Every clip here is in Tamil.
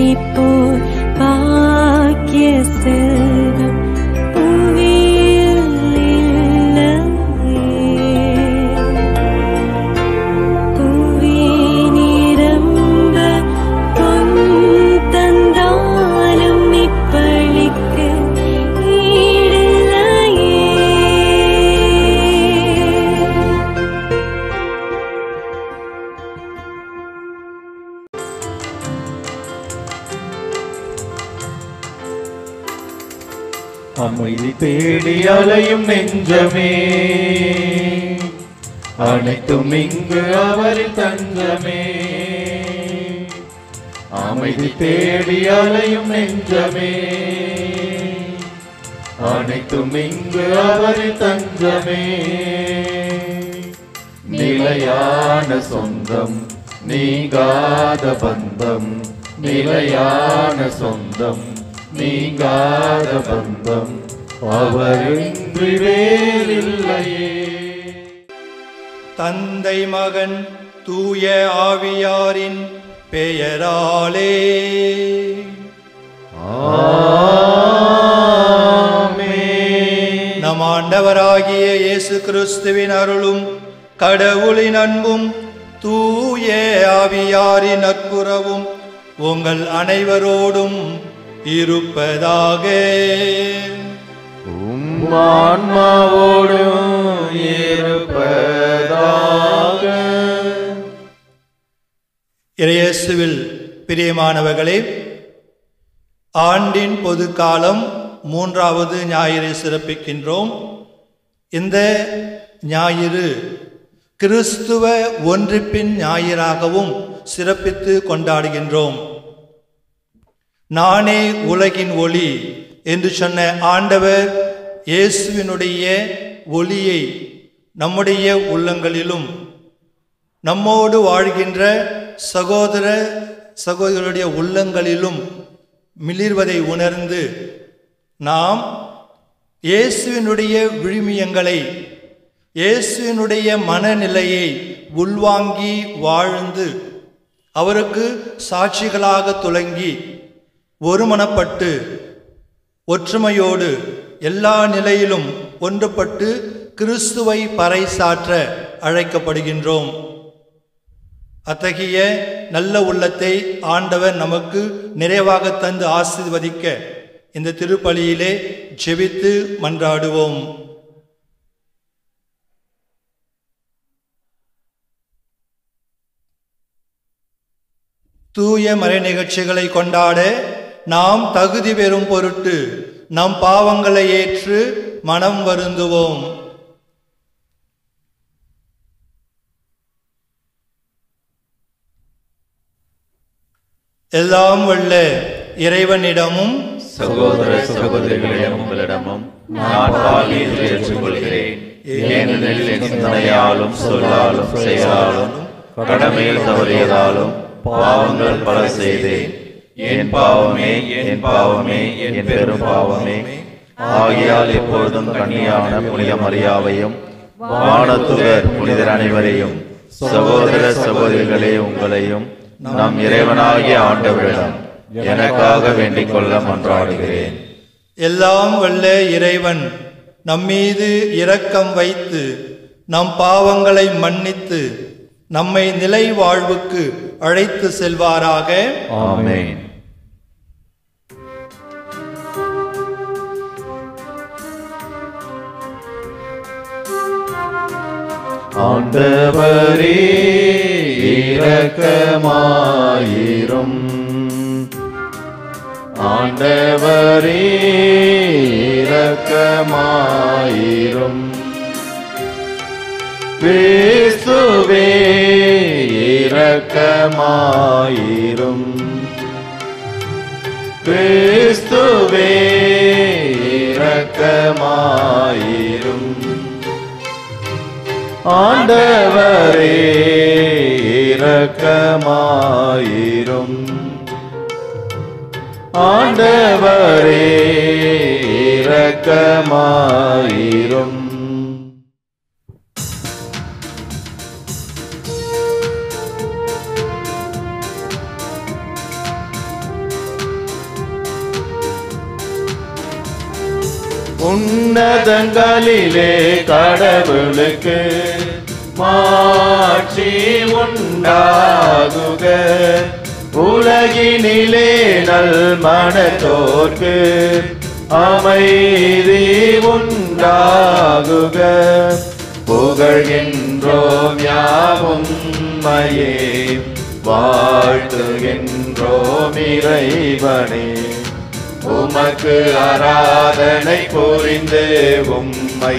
போல் பாக்கிய செல்வம் புவியில் இல்லையே புவி நிரம்ப பொன் தந்தாலும் இப்பளிக்கு ஈடில்லையே அமைதி தேடி அலையும் நெஞ்சமே அனைத்தும் இங்கு அவரில் தஞ்சமே அமைதி தேடி அலையும் நெஞ்சமே அனைத்தும் இங்கு அவரில் தஞ்சமே நிலையான சொந்தம் நீங்காத பந்தம் நிலையான சொந்தம் நீங்காத பந்தம் அவரின்றி வேறில்லையே தந்தை மகன் தூய ஆவியாரின் பெயராலே ஆமென். நம் ஆண்டவராகிய இயேசு கிறிஸ்துவின் அருளும் கடவுளின் அன்பும் தூய ஆவியாரின் நட்புறவும் உங்கள் அனைவரோடும் இருப்பதாக உம் ஆன்மாவோடும் இருப்பதாக இறையேசுவில் பிரியமானவர்களே ஆண்டின் பொது காலம் மூன்றாவது ஞாயிறை சிறப்பிக்கின்றோம் இந்த ஞாயிறு கிறிஸ்துவ ஒன்றிப்பின் ஞாயிறாகவும் சிறப்பித்து கொண்டாடுகின்றோம் நானே உலகின் ஒளி என்று சொன்ன ஆண்டவர் இயேசுவினுடைய ஒளியை நம்முடைய உள்ளங்களிலும் நம்மோடு வாழ்கின்ற சகோதர சகோதரருடைய உள்ளங்களிலும் மிளிர்வதை உணர்ந்து நாம் இயேசுவினுடைய விழுமியங்களை இயேசுவினுடைய மனநிலையை உள்வாங்கி வாழ்ந்து அவருக்கு சாட்சிகளாக துலங்கி ஒருமனப்பட்டு ஒற்றுமையோடு எல்லா நிலையிலும் ஒன்றுபட்டு கிறிஸ்துவை பறைசாற்ற அழைக்கப்படுகின்றோம் அத்தகைய நல்ல உள்ளத்தை ஆண்டவர் நமக்கு நிறைவாக தந்து ஆசீர்வதிக்க இந்த திருப்பலியிலே ஜெபித்து மன்றாடுவோம் தூய மறை நிகழ்ச்சிகளை கொண்டாட நாம் தகுதி பெறும் பொருட்டு நம் பாவங்களை ஏற்று மனம் வருந்துவோம் எல்லாம் வல்ல இறைவனிடமும் சகோதர சகோதரிகளிடம் உங்களிடமும் நான் பாலியல் ஏற்றுக்கொள்கிறேன் ஏனெனில் என் சிந்தனையாலும் சொல்லாலும் செயலாலும் கடமையில் தவறியதாலும் பாவங்கள் பல செய்தேன் என் பாவமே என் பாவமே என் பெரும் பாவமே ஆகியால் எப்பொழுதும் கன்னியான புனித மரியாவையும் வானத்துவர் புனிதர் அனைவரையும் சகோதர சகோதரிகளே உங்களையும் நம் இறைவனாகிய ஆண்டவரிடம் எனக்காக வேண்டிக் கொள்ள மன்றாடுகிறேன் எல்லாம் வல்ல இறைவன் நம்மீது இரக்கம் வைத்து நம் பாவங்களை மன்னித்து நம்மை நிலை வாழ்வுக்கு அழைத்து செல்வாராக ஆமென் ஆண்டவரே இரக்கமாயிரும் ஆண்டவரே இரக்கமாயிரும் கிறிஸ்துவே இரக்கமாயிரும் கிறிஸ்துவே இரக்கமாயிரும் ஆண்டவரே இரக்கமாயிரும் ஆண்டவரே இரக்கமாயிரும் உன்னதங்களிலே கடவுளுக்கு மாட்சி உண்டாகுக உலகினிலே நல் மனத்தோர்க்கு அமைதி உண்டாகுக புகழ்கின்றோம் யாவும் மையே வாழ்த்துகின்றோம் இறைவனே உமக்கு ஆராதனை புரிந்து உம்மை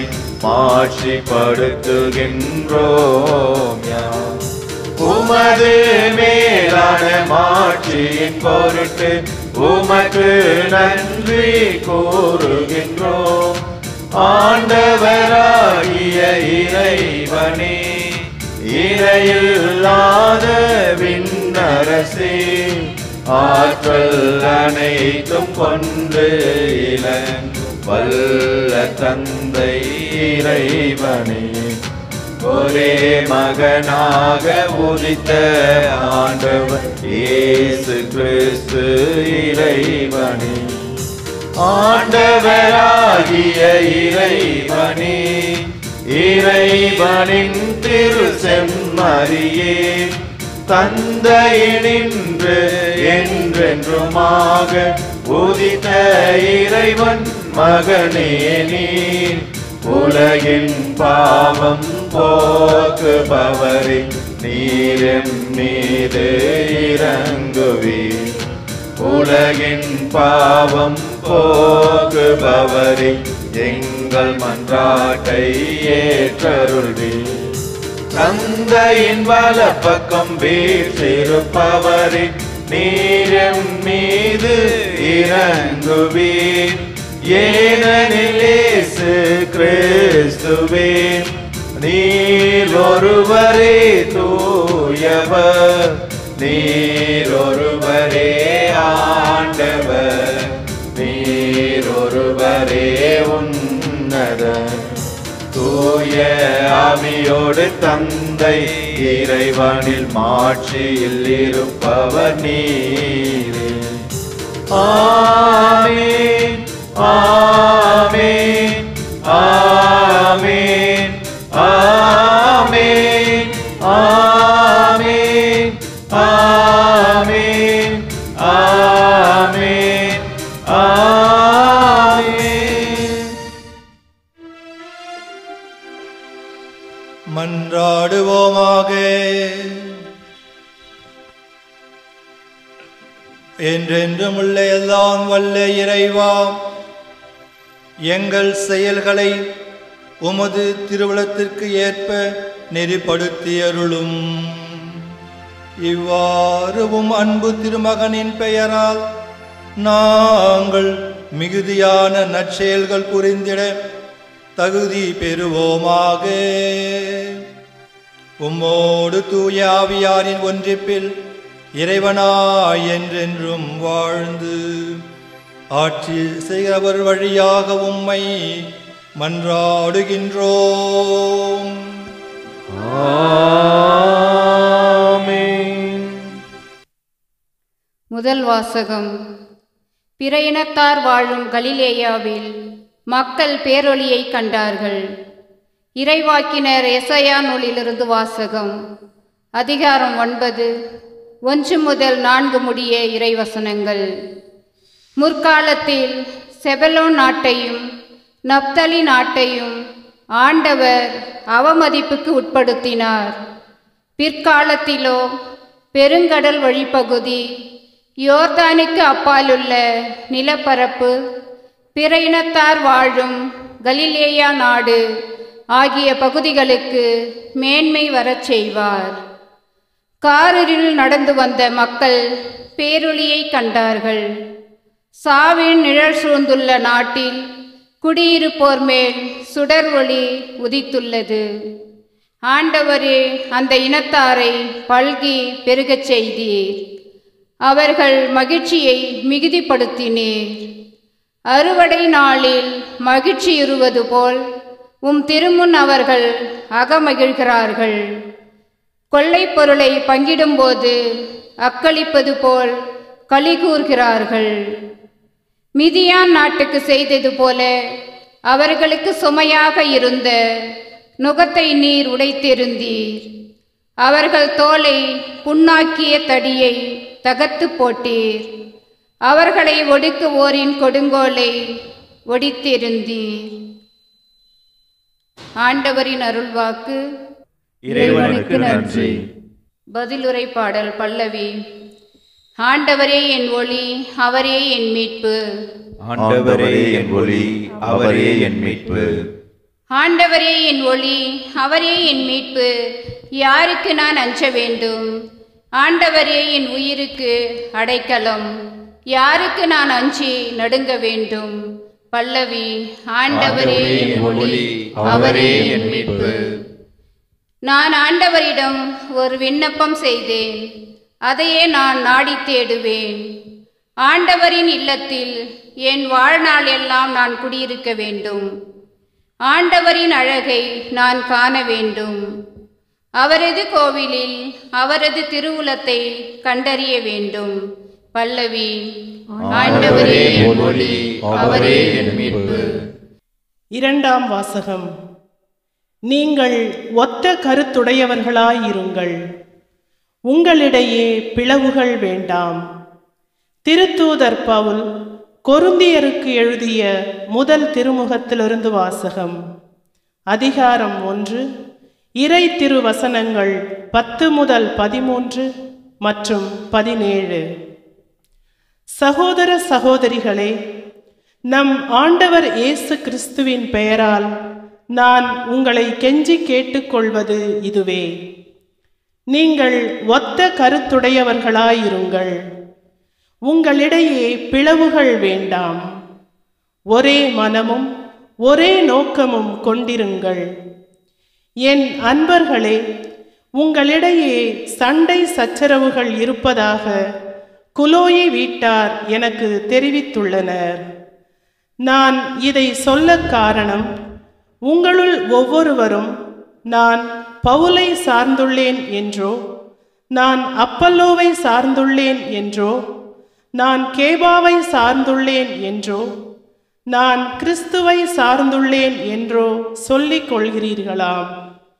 மாட்சிப்படுத்துகின்றோம் யாம். உமது மேலான மாட்சியின் பொருட்டு உமக்கு நன்றி கூறுகின்றோம் ஆண்டவராகிய இறைவனே இறையில்லாத விண்ணரசே ஆற்றல் அனைத்தும் கொண்டு இளங்கும் வல்ல தந்தை இறைவனே ஒரே மகனாக உதித்த ஆண்டவர் இயேசு கிறிஸ்து இறைவனே ஆண்டவராகிய இறைவனே இறைவனின் திரு செம்மறியே தந்தையினின்று என்றென்றுமாக உதித்த இறைவன் மகனே நீர் உலகின் பாவம் போக்குபவரே நீரெம் மீது இறங்குவீர் உலகின் பாவம் போக்குபவரே எங்கள் மன்றாட்டை ஏற்றருள்வீர் தந்தையின் வலப்பக்கம் வீற்றிருப்பவரே நீரம் மீது இறங்குவீர் ஏனெனில் இயேசு கிறிஸ்துவே நீர் ஒருவரே தூயவர் நீர் ஒருவரே ஆண்டவர் நீர் ஒருவரே உன்னதர் தூய ஆவியோடு தந்தை இறைவனில் மாட்சியில் இருப்பவர் நீரே ஆமீன் ஆமீன் ஆமீன் ஆமீன் ஆமீன் ஆமீன் ஆமீன் ஆமீன் மன்றாடுவோமாக என்றென்றும் உள்ள எல்லாம் வல்ல இறைவா எங்கள் செயல்களை உமது திருவுளத்திற்கு ஏற்ப நெறிப்படுத்தியருளும் இவ்வாறு உம் அன்பு திருமகனின் பெயரால் நாங்கள் மிகுதியான நற்செயல்கள் புரிந்திட தகுதி பெறுவோமாக உம்மோடு தூய ஆவியாரின் ஒன்றிப்பில் இறைவனாய் என்றென்றும் வாழ்ந்து ஆட்சி செய்கிறவர் வழியாக உம்மை மன்றாடுகின்றோம் ஆமென் முதல் வாசகம் பிற இனத்தார் வாழும் கலிலேயாவில் மக்கள் பேரொளியை கண்டார்கள் இறைவாக்கினர் எசையா நூலிலிருந்து வாசகம் அதிகாரம் ஒன்பது ஒன்று முதல் நான்கு முடிய இறைவசனங்கள் முற்காலத்தில் செபலோன் நாட்டையும் நப்தலி நாட்டையும் ஆண்டவர் அவமதிப்புக்கு உட்படுத்தினார் பிற்காலத்திலோ பெருங்கடல் வழிப்பகுதி யோர்தானுக்கு அப்பாலுள்ள நிலப்பரப்பு பிற இனத்தார் வாழும் கலிலேயா நாடு ஆகிய பகுதிகளுக்கு மேன்மை வரச் செய்வார் காரில் நடந்து வந்த மக்கள் பேரொளியை கண்டார்கள் சாவின் நிழல் சூழ்ந்துள்ள நாட்டில் குடியிருப்போர் மேல் சுடர் ஒளி உதித்துள்ளது ஆண்டவரே அந்த இனத்தாரை பல்கி பெருகச் செய்தீர் அவர்கள் மகிழ்ச்சியை மிகுதிப்படுத்தினீர் அறுவடை நாளில் மகிழ்ச்சியுறுவது போல் உம் திருமுன் அவர்கள் அகமகிழ்கிறார்கள் கொள்ளைப் பொருளை பங்கிடும்போது அக்களிப்பது போல் களி கூர்கிறார்கள் மிதியான் நாட்டுக்கு செய்தது போல அவர்களுக்கு சுமையாக இருந்த நுகத்தை நீர் உடைத்தெறிந்தீர் அவர்கள் தோலை புண்ணாக்கிய தடியை தகர்த்து போட்டீர் அவர்களை ஒடுக்குவோரின் கொடுங்கோலை ஒடித்தெறிந்தீர் ஆண்டவரின் அருள்வாக்கு இறைவனுக்கு நன்றி பதிலுரை பாடல் பல்லவி ஆண்டவரே என் ஒளி அவரே என் மீட்பு ஆண்டவரே என் ஒளி அவரே என் மீட்பு ஆண்டவரே என் ஒளி அவரே என் மீட்பு யாருக்கு நான் அஞ்ச வேண்டும் ஆண்டவரே என் உயிருக்கு அடைக்கலம் யாருக்கு நான் அஞ்சி நடுங்க வேண்டும் பல்லவி ஆண்டவரே என் ஒளி அவரே என் மீட்பு நான் ஆண்டவரிடம் ஒரு விண்ணப்பம் செய்தேன் அதையே நான் நாடி தேடுவேன் ஆண்டவரின் இல்லத்தில் என் வாழ்நாள் எல்லாம் நான் குடியிருக்க வேண்டும் ஆண்டவரின் அழகை நான் காண வேண்டும் அவரது கோவிலில் அவரது திருவுலத்தை கண்டறிய வேண்டும் பல்லவி ஆண்டவரே என் ஒளி அவரே என் மீட்பு இரண்டாம் வாசகம் நீங்கள் ஒத்த கருத்துடையவர்களாயிருங்கள் உங்களிடையே பிளவுகள் வேண்டாம் திருத்தூதர் பவுல் கொருந்தியருக்கு எழுதிய முதல் திருமுகத்திலிருந்து வாசகம் அதிகாரம் ஒன்று இறை திருவசனங்கள் பத்து முதல் பதிமூன்று மற்றும் பதினேழு சகோதர சகோதரிகளே நம் ஆண்டவர் இயேசு கிறிஸ்துவின் பெயரால் நான் உங்களை கெஞ்சி கேட்டுக்கொள்வது இதுவே நீங்கள் ஒத்த கருத்துடையவர்களாயிருங்கள் உங்களிடையே பிளவுகள் வேண்டாம் ஒரே மனமும் ஒரே நோக்கமும் கொண்டிருங்கள் என் அன்பர்களே உங்களிடையே சண்டை சச்சரவுகள் இருப்பதாக குலோயி வீட்டார் எனக்கு தெரிவித்துள்ளனர் நான் இதை சொல்ல காரணம் உங்களுள் ஒவ்வொருவரும் நான் பவுலை சார்ந்துள்ளேன் என்றோ நான் அப்பல்லோவை சார்ந்துள்ளேன் என்றோ நான் கேபாவை சார்ந்துள்ளேன் என்றோ நான் கிறிஸ்துவை சார்ந்துள்ளேன் என்றோ சொல்லிக் கொள்கிறீர்களாம்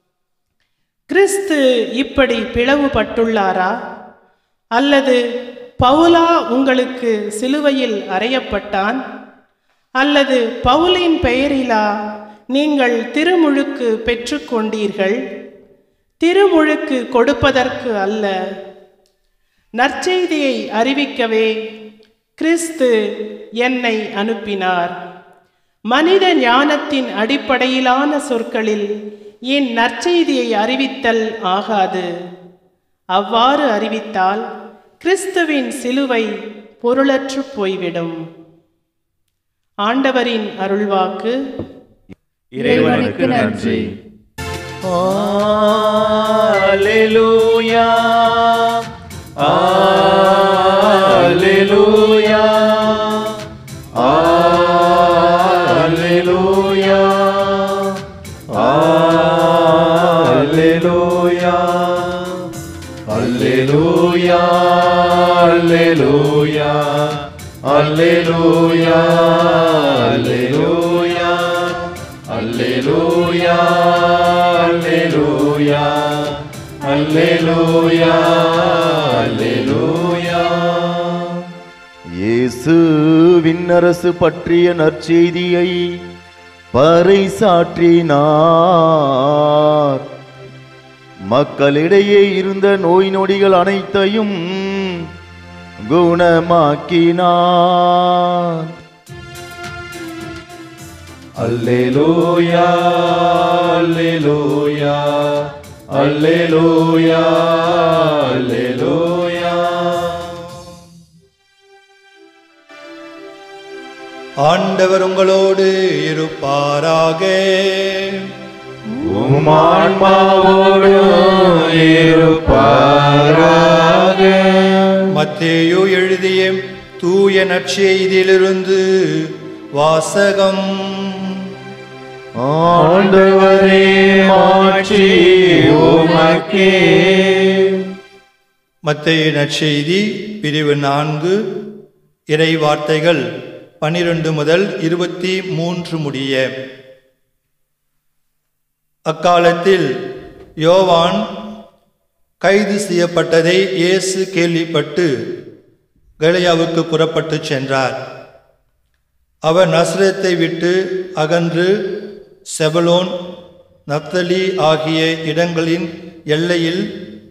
கிறிஸ்து இப்படி பிளவுபட்டுள்ளாரா அல்லது பவுலா உங்களுக்கு சிலுவையில் அறையப்பட்டான் அல்லது பவுலின் பெயரிலா நீங்கள் திருமுழுக்கு பெற்றுக்கொண்டீர்கள் திருமுழுக்கு கொடுப்பதற்கு அல்ல நற்செய்தியை அறிவிக்கவே கிறிஸ்து என்னை அனுப்பினார் மனித ஞானத்தின் அடிப்படையிலான சொற்களில் என் நற்செய்தியை அறிவித்தல் ஆகாது அவ்வாறு அறிவித்தால் கிறிஸ்துவின் சிலுவை பொருளற்று போய்விடும் ஆண்டவரின் அருள்வாக்கு இறைவனுக்கு நன்றி Alleluia. Alleluia. Alleluia. Alleluia. Alleluia. Alleluia. Alleluia. Alleluia. Alleluia. Alleluia. Alleluia. Alleluia. இயேசு விண்ணரசு பற்றிய நற்செய்தியை பறைசாற்றினார் மக்களிடையே இருந்த நோய் நொடிகள் அனைத்தையும் குணமாக்கினார் Alleluia. Alleluia. Alleluia. Alleluia. ஆண்டவர் உங்களோடு இருப்பாராக உம் ஆன்மாவோடும் இருப்பாராக மத்தேயு எழுதிய தூய நற்செய்தியிலிருந்து வாசகம் ஆண்டவரே மாட்சி உமக்கே மத்தேயு நற்செய்தி பிரிவு நான்கு இறை வார்த்தைகள் பனிரெண்டு முதல் இருபத்தி மூன்று முடிய அக்காலத்தில் யோவான் கைது செய்யப்பட்டதை இயேசு கேள்விப்பட்டு கலியாவுக்கு புறப்பட்டுச் சென்றார் அவர் நஸ்ரத்தை விட்டு அகன்று செபலோன் நப்தலி ஆகிய இடங்களின் எல்லையில்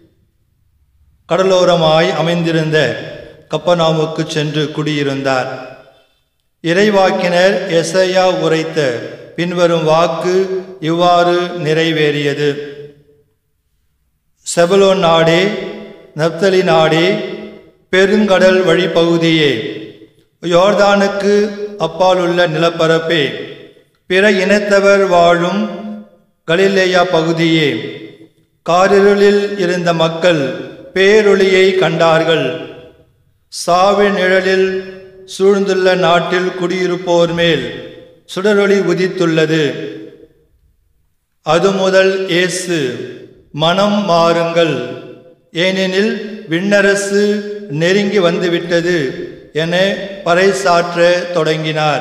கடலோரமாய் அமைந்திருந்த கப்பனாமுக்கு சென்று குடியிருந்தார் இறைவாக்கினர் எசையா உரைத்த பின்வரும் வாக்கு இவ்வாறு நிறைவேறியது செபலோன் நாடே நப்தலி நாடே பெருங்கடல் வழிப்பகுதியே யோர்தானுக்கு அப்பாலுள்ள நிலப்பரப்பே பிற இனத்தவர் வாழும் கலிலேயா பகுதியே காரிருளில் இருந்த மக்கள் பேரொளியை கண்டார்கள் சாவின் நிழலில் சூழ்ந்துள்ள நாட்டில் குடியிருப்போர் மேல் சுடரொளி உதித்துள்ளது அது முதல் இயேசு மனம் மாறுங்கள் ஏனெனில் விண்ணரசு நெருங்கி வந்துவிட்டது என பறைசாற்ற தொடங்கினார்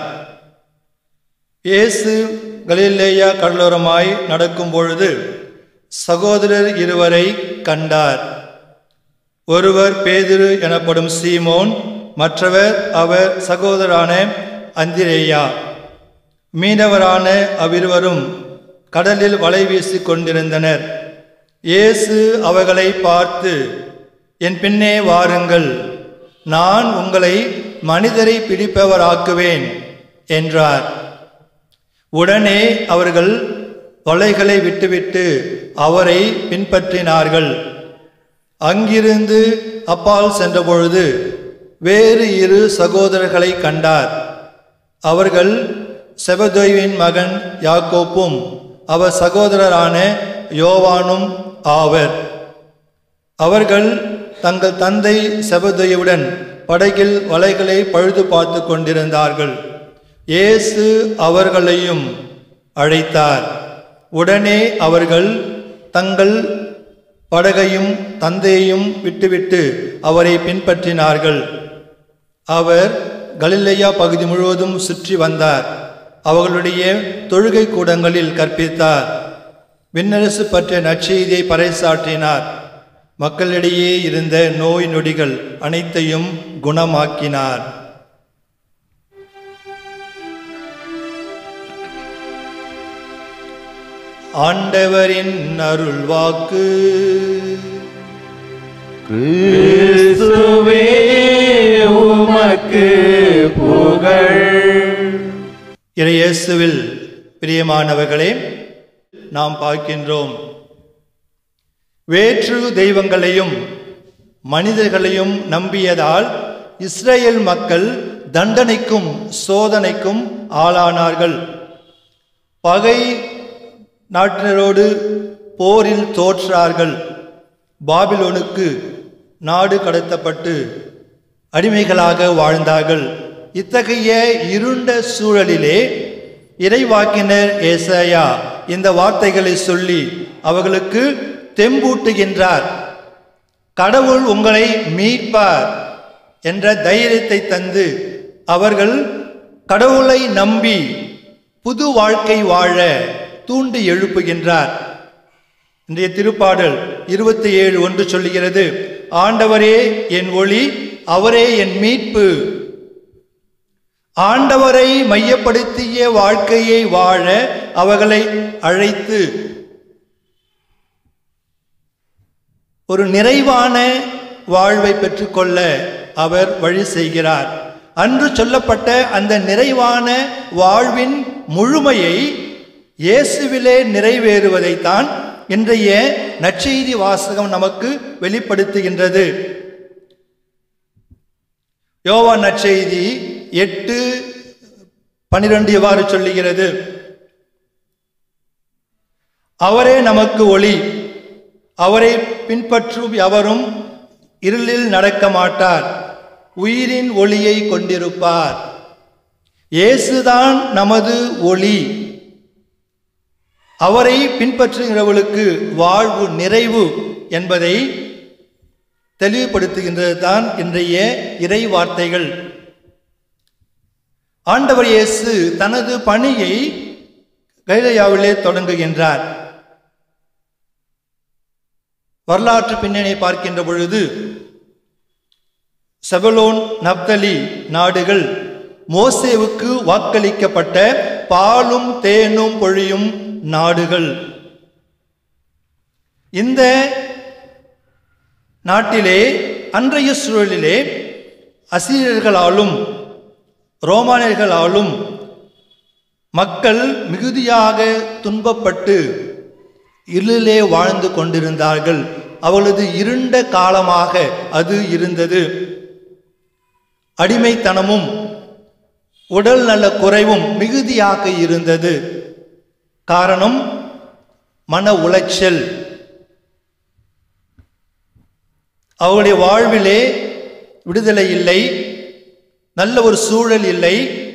இயேசு கலிலேயா கடலோரமாய் நடக்கும் பொழுது சகோதரர் இருவரை கண்டார் ஒருவர் பேதுரு எனப்படும் சீமோன் மற்றவர் அவர் சகோதரான அந்திரேயா மீனவரான அவ்விருவரும் கடலில் வலை வீசிக் கொண்டிருந்தனர் இயேசு அவர்களை பார்த்து என் பின்னே வாருங்கள் நான் உங்களை மனிதரை பிடிப்பவராக்குவேன் என்றார் உடனே அவர்கள் வலைகளை விட்டுவிட்டு அவரை பின்பற்றினார்கள் அங்கிருந்து அப்பால் சென்றபொழுது வேறு இரு சகோதரர்களை கண்டார் அவர்கள் செபதொய்வின் மகன் யாக்கோப்பும் அவர் சகோதரரான யோவானும் ஆவர் அவர்கள் தங்கள் தந்தை செபதொய்வுடன் படகில் வலைகளை பழுது பார்த்து கொண்டிருந்தார்கள் இயேசு அவர்களையும் அழைத்தார் உடனே அவர்கள் தங்கள் படகையும் தந்தையையும் விட்டுவிட்டு அவரை பின்பற்றினார்கள் அவர் கலிலேயா பகுதி முழுவதும் சுற்றி வந்தார் அவர்களுடைய தொழுகை கூடங்களில் கற்பித்தார் விண்ணரசு பற்றிய நற்செய்தியை பறைசாற்றினார் மக்களிடையே இருந்த நோய் நொடிகள் அனைத்தையும் குணமாக்கினார் ஆண்டவரின் அருள் வாக்கு கிறிஸ்துவே உமக்கு புகழ் இறையேசுவில் பிரியமானவர்களே நாம் பார்க்கின்றோம் வேற்று தெய்வங்களையும் மனிதர்களையும் நம்பியதால் இஸ்ரேல் மக்கள் தண்டனைக்கும் சோதனைக்கும் ஆளானார்கள் பகை நாட்டினரோடு போரில் தோற்றார்கள் பாபிலோனுக்கு நாடு கடத்தப்பட்டு அடிமைகளாக வாழ்ந்தார்கள் இத்தகைய இருண்ட சூழலிலே இறைவாக்கினர் ஏசாயா இந்த வார்த்தைகளை சொல்லி அவர்களுக்கு தெம்பூட்டுகின்றார் கடவுள் உங்களை மீட்பார் என்ற தைரியத்தை தந்து அவர்கள் கடவுளை நம்பி புது வாழ்க்கை வாழ தூண்டி எழுப்புகின்றார் இன்றைய திருப்பாடல் இருபத்தி ஏழு ஒன்று சொல்லுகிறது ஆண்டவரே என் ஒளி அவரே என் மீட்பு ஆண்டவரை மையப்படுத்திய வாழ்க்கையை வாழ அவர்களை அழைத்து ஒரு நிறைவான வாழ்வை பெற்றுக்கொள்ள அவர் வழி செய்கிறார் அன்று சொல்லப்பட்ட அந்த நிறைவான வாழ்வின் முழுமையை இயேசுவிலே நிறைவேறுவதைத்தான் இன்றைய நற்செய்தி வாசகம் நமக்கு வெளிப்படுத்துகின்றது யோவான் நற்செய்தி எட்டு பனிரெண்டு இவ்வாறு சொல்லுகிறது அவரே நமக்கு ஒளி அவரை பின்பற்றும் எவரும் இருளில் நடக்க மாட்டார் உயிரின் ஒளியை கொண்டிருப்பார் இயேசுதான் நமது ஒளி அவரை பின்பற்றுகிறவர்களுக்கு வாழ்வு நிறைவு என்பதை தெளிவுபடுத்துகின்றது தான் இன்றைய இறை வார்த்தைகள் ஆண்டவர் இயேசு தனது பணியை கைலையாவிலே தொடங்குகின்றார் வரலாற்று பின்னணியை பார்க்கின்ற பொழுது செபலோன் நப்தலி நாடுகள் மோசேவுக்கு வாக்களிக்கப்பட்ட பாலும் தேனும் பொழியும் நாடுகள் இந்த நாட்டிலே அன்றைய சூழலிலே அசீரியர்களாலும் ரோமானியர்களாலும் மக்கள் மிகுதியாக துன்பப்பட்டு இருளிலே வாழ்ந்து கொண்டிருந்தார்கள் அவளது இருண்ட காலமாக அது இருந்தது அடிமைத்தனமும் உடல் நல குறைவும் மிகுதியாக இருந்தது காரணம் மன உளைச்சல் அவருடைய வாழ்விலே விடுதலை இல்லை நல்ல ஒரு சூழல் இல்லை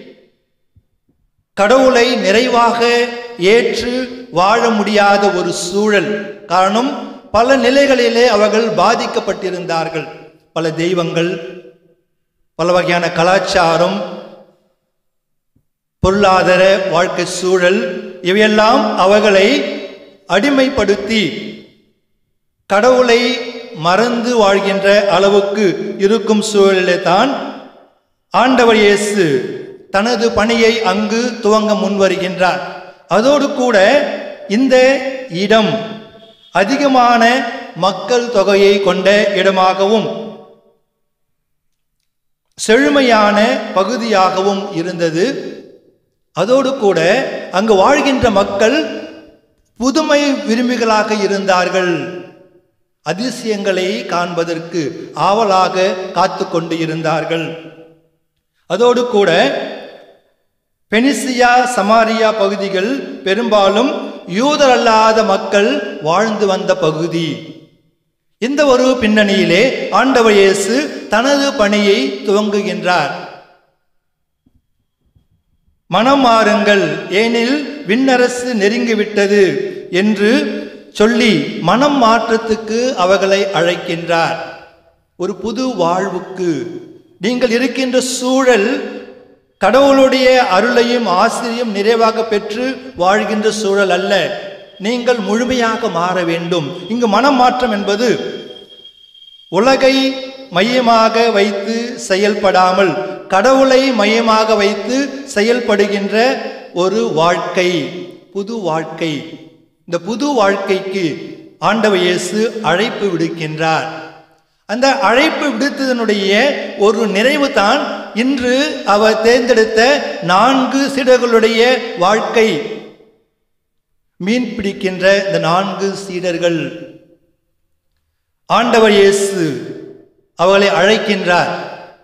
கடவுளை நிறைவாக ஏற்று வாழ முடியாத ஒரு சூழல் காரணம் பல நிலைகளிலே அவர்கள் பாதிக்கப்பட்டிருந்தார்கள் பல தெய்வங்கள் பல வகையான கலாச்சாரம் பொருளாதார வாழ்க்கை சூழல் இவையெல்லாம் அவர்களை அடிமைப்படுத்தி கடவுளை மறந்து வாழ்கின்ற அளவுக்கு இருக்கும் சூழலிலே தான் ஆண்டவர் இயேசு தனது பணியை அங்கு துவங்க முன்வருகின்றார் அதோடு கூட இந்த இடம் அதிகமான மக்கள் தொகையை கொண்ட இடமாகவும் செழுமையான பகுதியாகவும் இருந்தது அதோடு கூட அங்கு வாழ்கின்ற மக்கள் புதுமை விரும்பிகளாக இருந்தார்கள் அதிசயங்களை காண்பதற்கு ஆவலாக காத்து கொண்டு இருந்தார்கள் அதோடு கூட பெனிசியா சமாரியா பகுதிகள் பெரும்பாலும் யூதர் அல்லாத மக்கள் வாழ்ந்து வந்த பகுதி இந்த ஒரு பின்னணியிலே ஆண்டவர் இயேசு தனது பணியை துவங்குகின்றார் மனம் மாறுங்கள் ஏனில் விண்ணரசு நெருங்கிவிட்டது என்று சொல்லி மனம் மாற்றத்துக்கு அவர்களை அழைக்கின்றார் ஒரு புது வாழ்வுக்கு நீங்கள் இருக்கின்ற சூழல் கடவுளுடைய அருளையும் ஆசிரியம் நிறைவாக பெற்று வாழ்கின்ற சூழல் அல்ல நீங்கள் முழுமையாக மாற வேண்டும் இங்கு மனம் மாற்றம் என்பது உலகை மையமாக வைத்து செயல்படாமல் கடவுளை மையமாக வைத்து செயல்படுகின்ற ஒரு வாழ்க்கை புது வாழ்க்கை இந்த புது வாழ்க்கைக்கு ஆண்டவர் இயேசு அழைப்பு விடுக்கின்றார் அந்த அழைப்பு விடுத்ததனுடைய ஒரு நிறைவு தான் இன்று அவர் தேர்ந்தெடுத்த நான்கு சீடர்களுடைய வாழ்க்கை மீன் பிடிக்கின்ற இந்த நான்கு சீடர்கள் ஆண்டவர் இயேசு அவர்களை அழைக்கின்றார்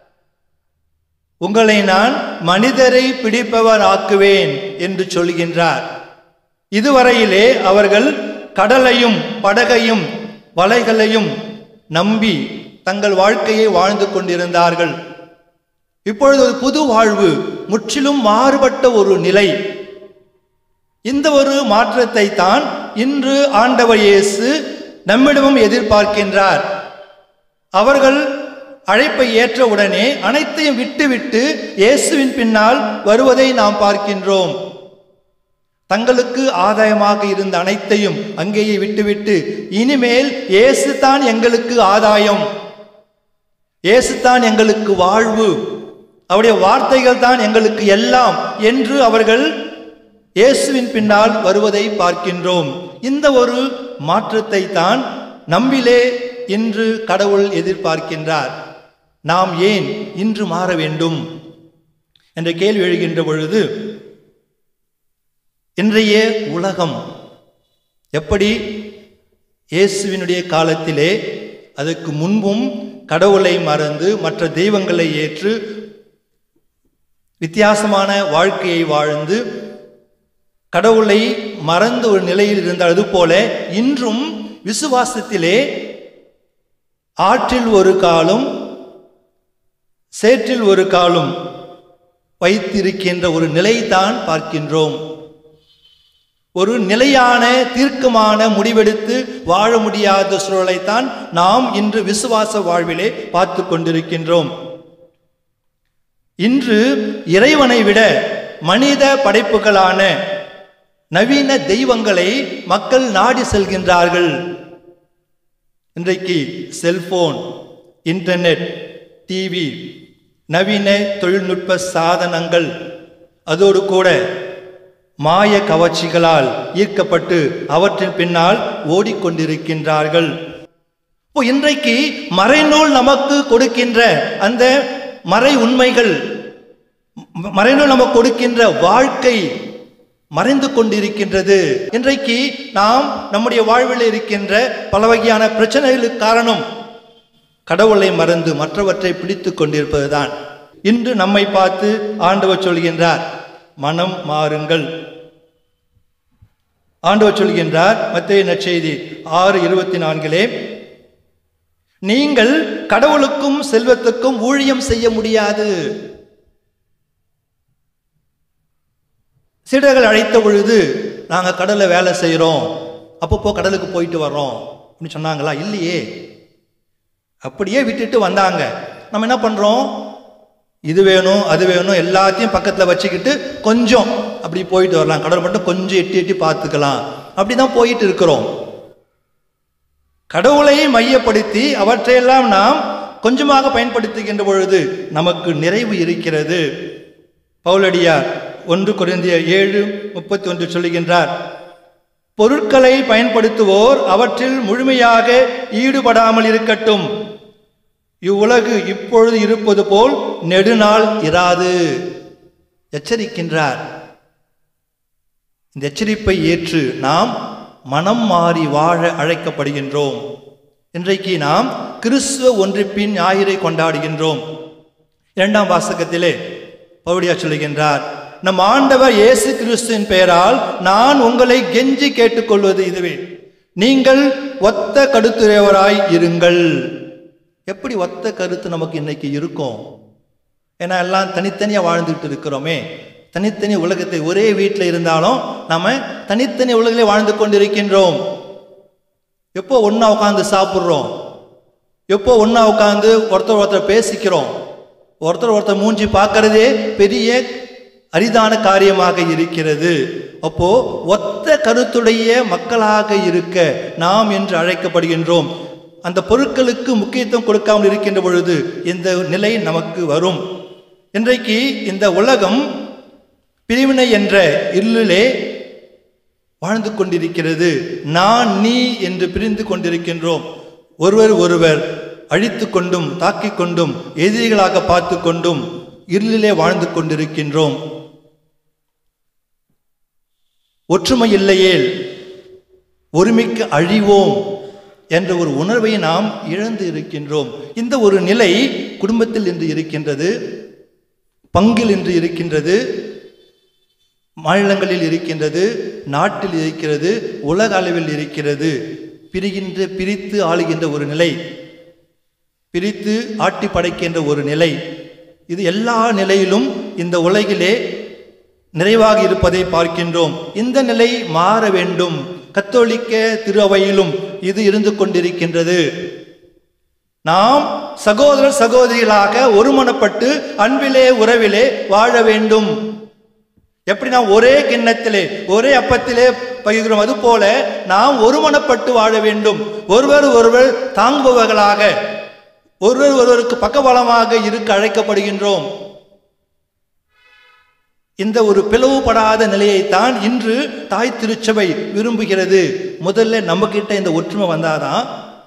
உங்களை நான் மனிதரை பிடிப்பவர் ஆக்குவேன் என்று சொல்கின்றார் இதுவரையிலே அவர்கள் கடலையும் படகையும் வலைகளையும் நம்பி தங்கள் வாழ்க்கையை வாழ்ந்து கொண்டிருந்தார்கள் இப்பொழுது ஒரு புது வாழ்வு முற்றிலும் மாறுபட்ட ஒரு நிலை இந்த ஒரு மாற்றத்தை தான் இன்று ஆண்டவர் இயேசு நம்மிடமும் எதிர்பார்க்கின்றார் அவர்கள் அழைப்பை ஏற்ற உடனே அனைத்தையும் விட்டுவிட்டு இயேசுவின் பின்னால் வருவதை நாம் பார்க்கின்றோம் தங்களுக்கு ஆதாயமாக இருந்த அனைத்தையும் அங்கேயே விட்டுவிட்டு இனிமேல் இயேசு தான் எங்களுக்கு ஆதாயம் இயேசு தான் எங்களுக்கு வாழ்வு அவருடைய வார்த்தைகள் தான் எங்களுக்கு எல்லாம் என்று அவர்கள் இயேசுவின் பின்னால் வருவதை பார்க்கின்றோம் இந்த ஒரு மாற்றத்தை தான் நம்மிலே இன்று கடவுள் எதிர்பார்க்கின்றார் நாம் ஏன் இன்று மாற வேண்டும் என்ற கேள்வி எழுகின்ற பொழுது இன்றைய உலகம் எப்படி இயேசுவினுடைய காலத்திலே அதற்கு முன்பும் கடவுளை மறந்து மற்ற தெய்வங்களை ஏற்று வித்தியாசமான வாழ்க்கையை வாழ்ந்து கடவுளை மறந்த ஒரு நிலையில் இருந்த அதுபோல இன்றும் விசுவாசத்திலே ஆற்றில் ஒரு காலும் சேற்றில் ஒரு காலும் வைத்திருக்கின்ற ஒரு நிலைதான் பார்க்கின்றோம் ஒரு நிலையான தீர்க்கமான முடிவெடுத்து வாழ முடியாத சூழலைத்தான் நாம் இன்று விசுவாச வாழ்விலே பார்த்து கொண்டிருக்கின்றோம் இன்று இறைவனை விட மனித படைப்புகளான நவீன தெய்வங்களை மக்கள் நாடி செல்கின்றார்கள் இன்றைக்கு செல்போன் இன்டர்நெட் டிவி நவீன தொழில்நுட்ப சாதனங்கள் அதோடு கூட மாய கவர்ச்சிகளால் ஈர்க்கப்பட்டு அவற்றின் பின்னால் ஓடிக்கொண்டிருக்கின்றார்கள் இப்போ இன்றைக்கு மறைநூல் நமக்கு கொடுக்கின்ற அந்த மறை உண்மைகள் ம- மறைநூல் நமக்கு கொடுக்கின்ற வாழ்க்கை மறைந்து கொண்டிருக்கின்றது இன்றைக்கு நாம் நம்முடைய வாழ்வில் இருக்கின்ற பல வகையான பிரச்சனைகளுக்கு காரணம் கடவுளை மறந்து மற்றவற்றை பிடித்து கொண்டிருப்பதுதான் இன்று நம்மை பார்த்து ஆண்டவர் சொல்கின்றார் மனம் மாறுங்கள் ஆண்டவர் சொல்கின்றார் மத்திய நற்செய்தி ஆறு இருபத்தி நான்கிலே நீங்கள் கடவுளுக்கும் செல்வத்துக்கும் ஊழியம் செய்ய முடியாது சீடர்கள் அழைத்த பொழுது நாங்கள் கடலில் வேலை செய்கிறோம் அப்பப்போ கடலுக்கு போயிட்டு வர்றோம் அப்படின்னு சொன்னாங்களா இல்லையே அப்படியே விட்டுட்டு வந்தாங்க நம்ம என்ன பண்ணுறோம் இது வேணும் அது வேணும் எல்லாத்தையும் பக்கத்தில் வச்சுக்கிட்டு கொஞ்சம் அப்படி போயிட்டு வரலாம் கடல் மட்டும் கொஞ்சம் எட்டி எட்டி பார்த்துக்கலாம் அப்படி தான் போயிட்டு இருக்கிறோம் கடவுளை மையப்படுத்தி அவற்றையெல்லாம் நாம் கொஞ்சமாக பயன்படுத்துகின்ற பொழுது நமக்கு நிறைவு இருக்கிறது பவுலடியார் ஒன்று குறைந்திய ஏழு முப்பத்தி ஒன்று சொல்லுகின்றார் பொருட்களை பயன்படுத்துவோர் அவற்றில் முழுமையாக ஈடுபடாமல் இருக்கட்டும் இவ்வுலகு இப்பொழுது இருப்பது போல் நெடுநாள் இராது எச்சரிக்கின்றார் இந்த எச்சரிப்பை ஏற்று நாம் மனம் மாறி வாழ அழைக்கப்படுகின்றோம் இன்றைக்கு நாம் கிறிஸ்துவ ஒன்றிப்பின் ஞாயிறை கொண்டாடுகின்றோம் இரண்டாம் வாசகத்திலே பவுடியா சொல்லுகின்றார் நம் ஆண்டவர் இயேசு கிறிஸ்துவின் பெயரால் நான் உங்களை கெஞ்சி கேட்டுக்கொள்வது இதுவே நீங்கள் ஒத்த கடுத்துறையவராய் இருங்கள் எப்படி ஒத்த கருத்து நமக்கு இன்னைக்கு இருக்கும் ஏன்னா எல்லாம் தனித்தனியாக வாழ்ந்துட்டு இருக்கிறோமே தனித்தனி உலகத்தை ஒரே வீட்டில் இருந்தாலும் நாம தனித்தனி உலகிலே வாழ்ந்து கொண்டிருக்கின்றோம் எப்போ ஒன்றா உட்காந்து சாப்பிட்றோம் எப்போ ஒன்றா உட்காந்து ஒருத்தர் ஒருத்தர் பேசிக்கிறோம் ஒருத்தர் ஒருத்தர் மூஞ்சி பார்க்கறதே பெரிய அரிதான காரியமாக இருக்கிறது அப்போ ஒத்த கருத்துடைய மக்களாக இருக்க நாம் என்று அழைக்கப்படுகின்றோம் அந்த பொருட்களுக்கு முக்கியத்துவம் கொடுக்காமல் இருக்கின்ற பொழுது இந்த நிலை நமக்கு வரும் இன்றைக்கு இந்த உலகம் பிரிவினை என்ற இருளிலே வாழ்ந்து கொண்டிருக்கிறது நான் நீ என்று பிரிந்து கொண்டிருக்கின்றோம் ஒருவர் ஒருவர் அழித்து கொண்டும் தாக்கிக் கொண்டும் எதிரிகளாக பார்த்து கொண்டும் இருளிலே வாழ்ந்து கொண்டிருக்கின்றோம் ஒற்றுமை இல்லையேல் ஒருமிக்கு அழிவோம் என்ற ஒரு உணர்வை நாம் இழந்து இருக்கின்றோம் இந்த ஒரு நிலை குடும்பத்தில் இன்று இருக்கின்றது பங்கில் இன்று இருக்கின்றது மாநிலங்களில் இருக்கின்றது நாட்டில் இருக்கிறது உலக அளவில் இருக்கிறது பிரிகின்ற பிரித்து ஆளுகின்ற ஒரு நிலை பிரித்து ஆட்டி படைக்கின்ற ஒரு நிலை இது எல்லா நிலையிலும் இந்த உலகிலே நிறைவாக இருப்பதை பார்க்கின்றோம் இந்த நிலை மாற வேண்டும் கத்தோலிக்க திரு அவையிலும் இது இருந்து கொண்டிருக்கின்றது நாம் சகோதர சகோதரிகளாக ஒருமனப்பட்டு அன்பிலே உறவிலே வாழ வேண்டும் எப்படி நாம் ஒரே கிண்ணத்திலே ஒரே அப்பத்திலே பகிர்கிறோம் அது போல நாம் ஒருமனப்பட்டு வாழ வேண்டும் ஒருவர் ஒருவர் தாங்குபவர்களாக ஒருவர் ஒருவருக்கு பக்கபலமாக இருக்க அழைக்கப்படுகின்றோம் இந்த ஒரு பிளவுபடாத நிலையைத்தான் இன்று தாய் திருச்சபை விரும்புகிறது முதல்ல நம்ம கிட்ட இந்த ஒற்றுமை வந்தாதான்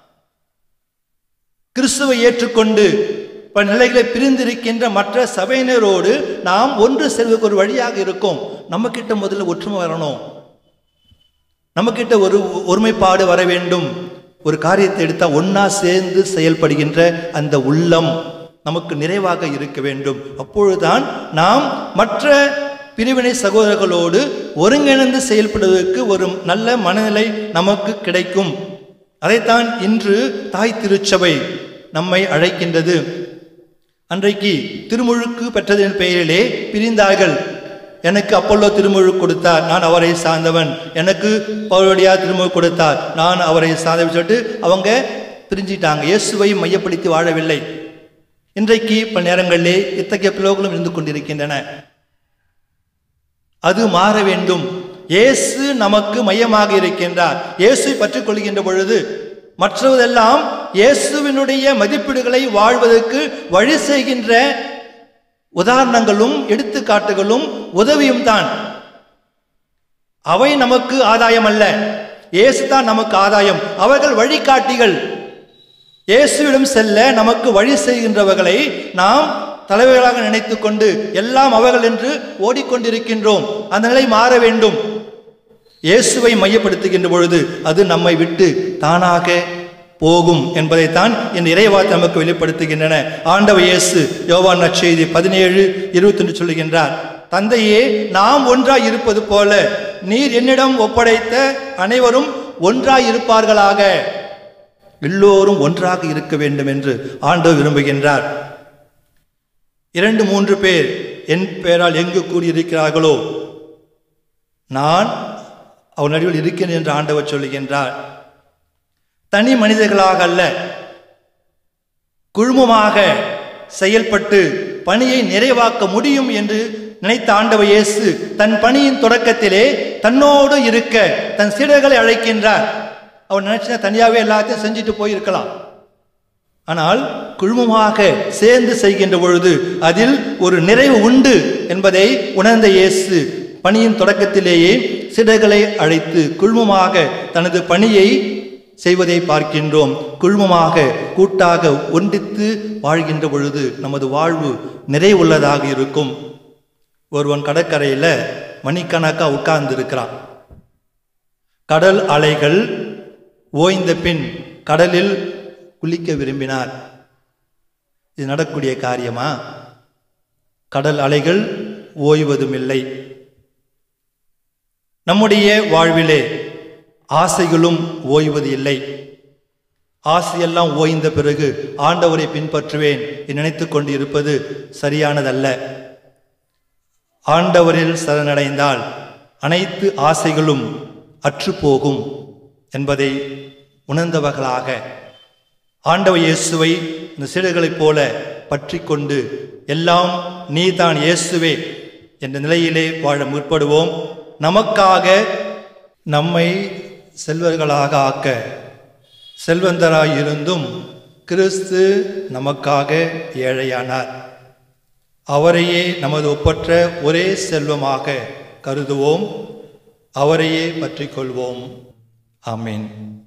கிறிஸ்துவை ஏற்றுக்கொண்டு பல நிலைகளை பிரிந்திருக்கின்ற மற்ற சபையினரோடு நாம் ஒன்று செல்வதற்கு ஒரு வழியாக இருக்கும் நம்ம கிட்ட முதல்ல ஒற்றுமை வரணும் நம்ம கிட்ட ஒரு ஒருமைப்பாடு வர வேண்டும் ஒரு காரியத்தை எடுத்தால் ஒண்ணா சேர்ந்து செயல்படுகின்ற அந்த உள்ளம் நமக்கு நிறைவாக இருக்க வேண்டும் அப்பொழுதுதான் நாம் மற்ற பிரிவினை சகோதரர்களோடு ஒருங்கிணைந்து செயல்படுவதற்கு ஒரு நல்ல மனநிலை நமக்கு கிடைக்கும் அதைத்தான் இன்று தாய் திருச்சபை நம்மை அழைக்கின்றது அன்றைக்கு திருமுழுக்கு பெற்றதின் பெயரிலே பிரிந்தார்கள் எனக்கு அப்பல்லோ திருமுழு கொடுத்தார் நான் அவரை சார்ந்தவன் எனக்கு பவுலடியா திருமுழு கொடுத்தார் நான் அவரை சார்ந்தவன் சொல்லிட்டு அவங்க பிரிஞ்சிட்டாங்க இயேசுவை மையப்படுத்தி வாழவில்லை இன்றைக்கு பல நேரங்களிலே இத்தகைய பிளவுகளும் இருந்து கொண்டிருக்கின்றன அது மாற வேண்டும் இயேசு நமக்கு மையமாக இருக்கின்றார் இயேசுவை பற்றிக் கொள்கின்ற பொழுது மற்றவதெல்லாம் இயேசுவினுடைய மதிப்பீடுகளை வாழ்வதற்கு வழி செய்கின்ற உதாரணங்களும் எடுத்துக்காட்டுகளும் உதவியும் தான் அவை நமக்கு ஆதாயம் அல்ல இயேசு தான் நமக்கு ஆதாயம் அவர்கள் வழிகாட்டிகள் இயேசுவிடம் செல்ல நமக்கு வழி செய்கின்றவர்களை நாம் தலைவர்களாக நினைத்துக் கொண்டு எல்லாம் அவர்கள் என்று ஓடிக்கொண்டிருக்கின்றோம் அந்த நிலை மாற வேண்டும் இயேசுவை மையப்படுத்துகின்ற பொழுது அது நம்மை விட்டு தானாக போகும் என்பதைத்தான் இந்த இறைவார்த்தை நமக்கு வெளிப்படுத்துகின்றன ஆண்டவர் இயேசு யோவான் நற்செய்தி பதினேழு இருபத்தொன்று சொல்லுகின்றார் தந்தையே நாம் ஒன்றாய் இருப்பது போல நீர் என்னிடம் ஒப்படைத்த அனைவரும் ஒன்றாய் இருப்பார்களாக எல்லோரும் ஒன்றாக இருக்க வேண்டும் என்று ஆண்டவர் விரும்புகின்றார் இரண்டு மூன்று பேர் என் பெயரால் எங்கு கூடியிருக்கிறார்களோ நான் அவர் நடுவில் இருக்கிறேன் என்று ஆண்டவர் சொல்லுகின்றார் தனி மனிதர்களாக அல்ல குழுமமாக செயல்பட்டு பணியை நிறைவாக்க முடியும் என்று நினைத்த ஆண்டவர் இயேசு தன் பணியின் தொடக்கத்திலே தன்னோடு இருக்க தன் சீடர்களை அழைக்கின்றார் அவர் நினைச்சா தனியாகவே எல்லாத்தையும் செஞ்சுட்டு போயிருக்கலாம் ஆனால் குழுமமாக சேர்ந்து செய்கின்ற பொழுது அதில் ஒரு நிறைவு உண்டு என்பதை உணர்ந்த இயேசு பணியின் தொடக்கத்திலேயே சிடர்களை அழைத்து குழுமமாக தனது பணியை செய்வதை பார்க்கின்றோம் குழுமமாக கூட்டாக ஒன்றித்து வாழ்கின்ற பொழுது நமது வாழ்வு நிறைவுள்ளதாக இருக்கும் ஒருவன் கடற்கரையில் மணிக்கணக்கா உட்கார்ந்து இருக்கிறான் கடல் அலைகள் ஓய்ந்த பின் கடலில் குளிக்க விரும்பினார் இது நடக்கக்கூடிய காரியமா கடல் அலைகள் ஓய்வதும் இல்லை நம்முடைய வாழ்விலே ஆசைகளும் ஓய்வது இல்லை ஆசையெல்லாம் ஓய்ந்த பிறகு ஆண்டவரை பின்பற்றுவேன் என்று நினைத்துக் கொண்டு இருப்பது சரியானதல்ல ஆண்டவரில் சரணடைந்தால் அனைத்து ஆசைகளும் அற்றுப்போகும் என்பதை உணர்ந்தவர்களாக ஆண்டவர் இயேசுவை இந்த சீடர்களைப் போல பற்றி கொண்டு எல்லாம் நீதான் இயேசுவே என்ற நிலையிலே வாழ முற்படுவோம் நமக்காக நம்மை செல்வர்களாக ஆக்க செல்வந்தராய் இருந்தும் கிறிஸ்து நமக்காக ஏழையானார் அவரையே நமது ஒப்பற்ற ஒரே செல்வமாக கருதுவோம் அவரையே பற்றிக் கொள்வோம் ஆமீன்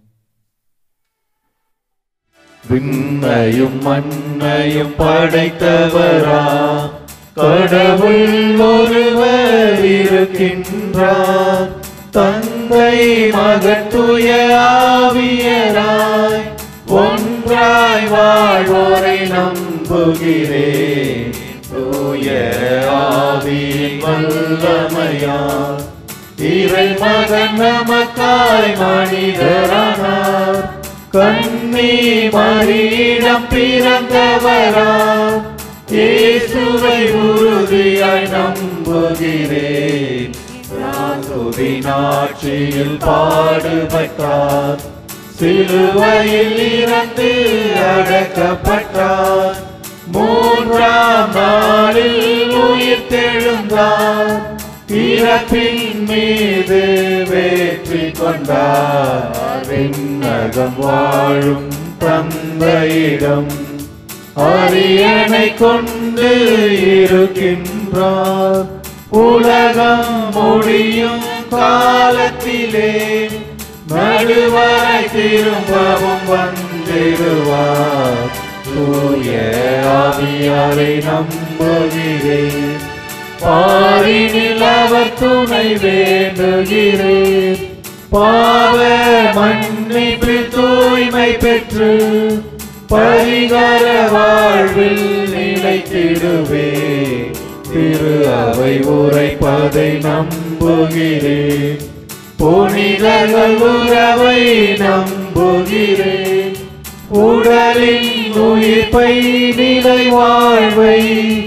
விண்ணையும் மண்ணையும் படைத்தவரா கடவுள் ஒருவர் இருக்கின்றார் தந்தை மகத்துய ஆவியராய் ஒன்றாய் வாழ்வோரை நம்புகிறேன் தூய ஆவியின் வல்லமையார் இறை மகன் நமக்காய் மனிதரானார் கண்ணி மறியிடம் பிறந்தவரார் இயேசுவை உறுதியாய் நம்புகிறேன் ராசுவின் ஆட்சியில் பாடுபட்டார் சிலுவையில் இறந்து அடக்கப்பட்டார் மூன்றாம் நாளில் உயிர் தெழுந்தார் இறப்பின் மீது வெற்றி கொண்டார் விண்ணகம் வாழும் தந்தையிடம் அரியணை கொண்டு இருக்கின்றார் உலகம் முடியும் காலத்திலே நடுவரை திரும்பவும் வந்திடுவார் தூய ஆவியாரை நம்புகிறேன் பாரினில் அவர் துணை வேண்டுகிறேன் பாவ மன்னிப்பு தூய்மை பெற்று பரிகார வாழ்வில் நிலைத்திடுவே திரு அவை உரைப்பதை நம்புகிறேன் புனிதர்கள் உறவை நம்புகிறேன் உடலின் உயிர்ப்பை நிலை வாழ்வை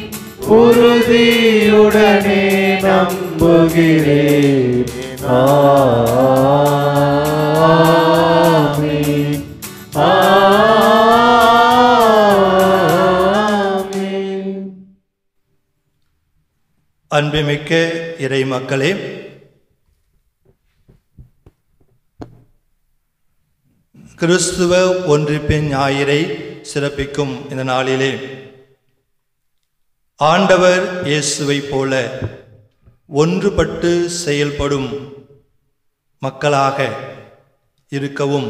உறுதியுடனே நம்புகிறேன் ஆமென். அன்புமிக்க இறை மக்களே கிறிஸ்துவ ஒன்றிப்பின் ஞாயிறை சிறப்பிக்கும் இந்த நாளிலே ஆண்டவர் இயேசுவைப் போல ஒன்றுபட்டு செயல்படும் மக்களாக இருக்கவும்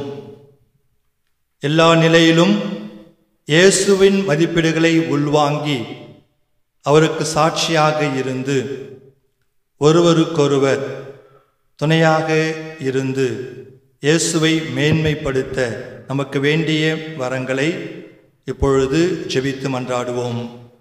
எல்லா நிலையிலும் இயேசுவின் மதிப்பீடுகளை உள்வாங்கி அவருக்கு சாட்சியாக இருந்து ஒருவருக்கொருவர் துணையாக இருந்து இயேசுவை மேன்மைப்படுத்த நமக்கு வேண்டிய வரங்களை இப்பொழுது ஜெபித்து மன்றாடுவோம்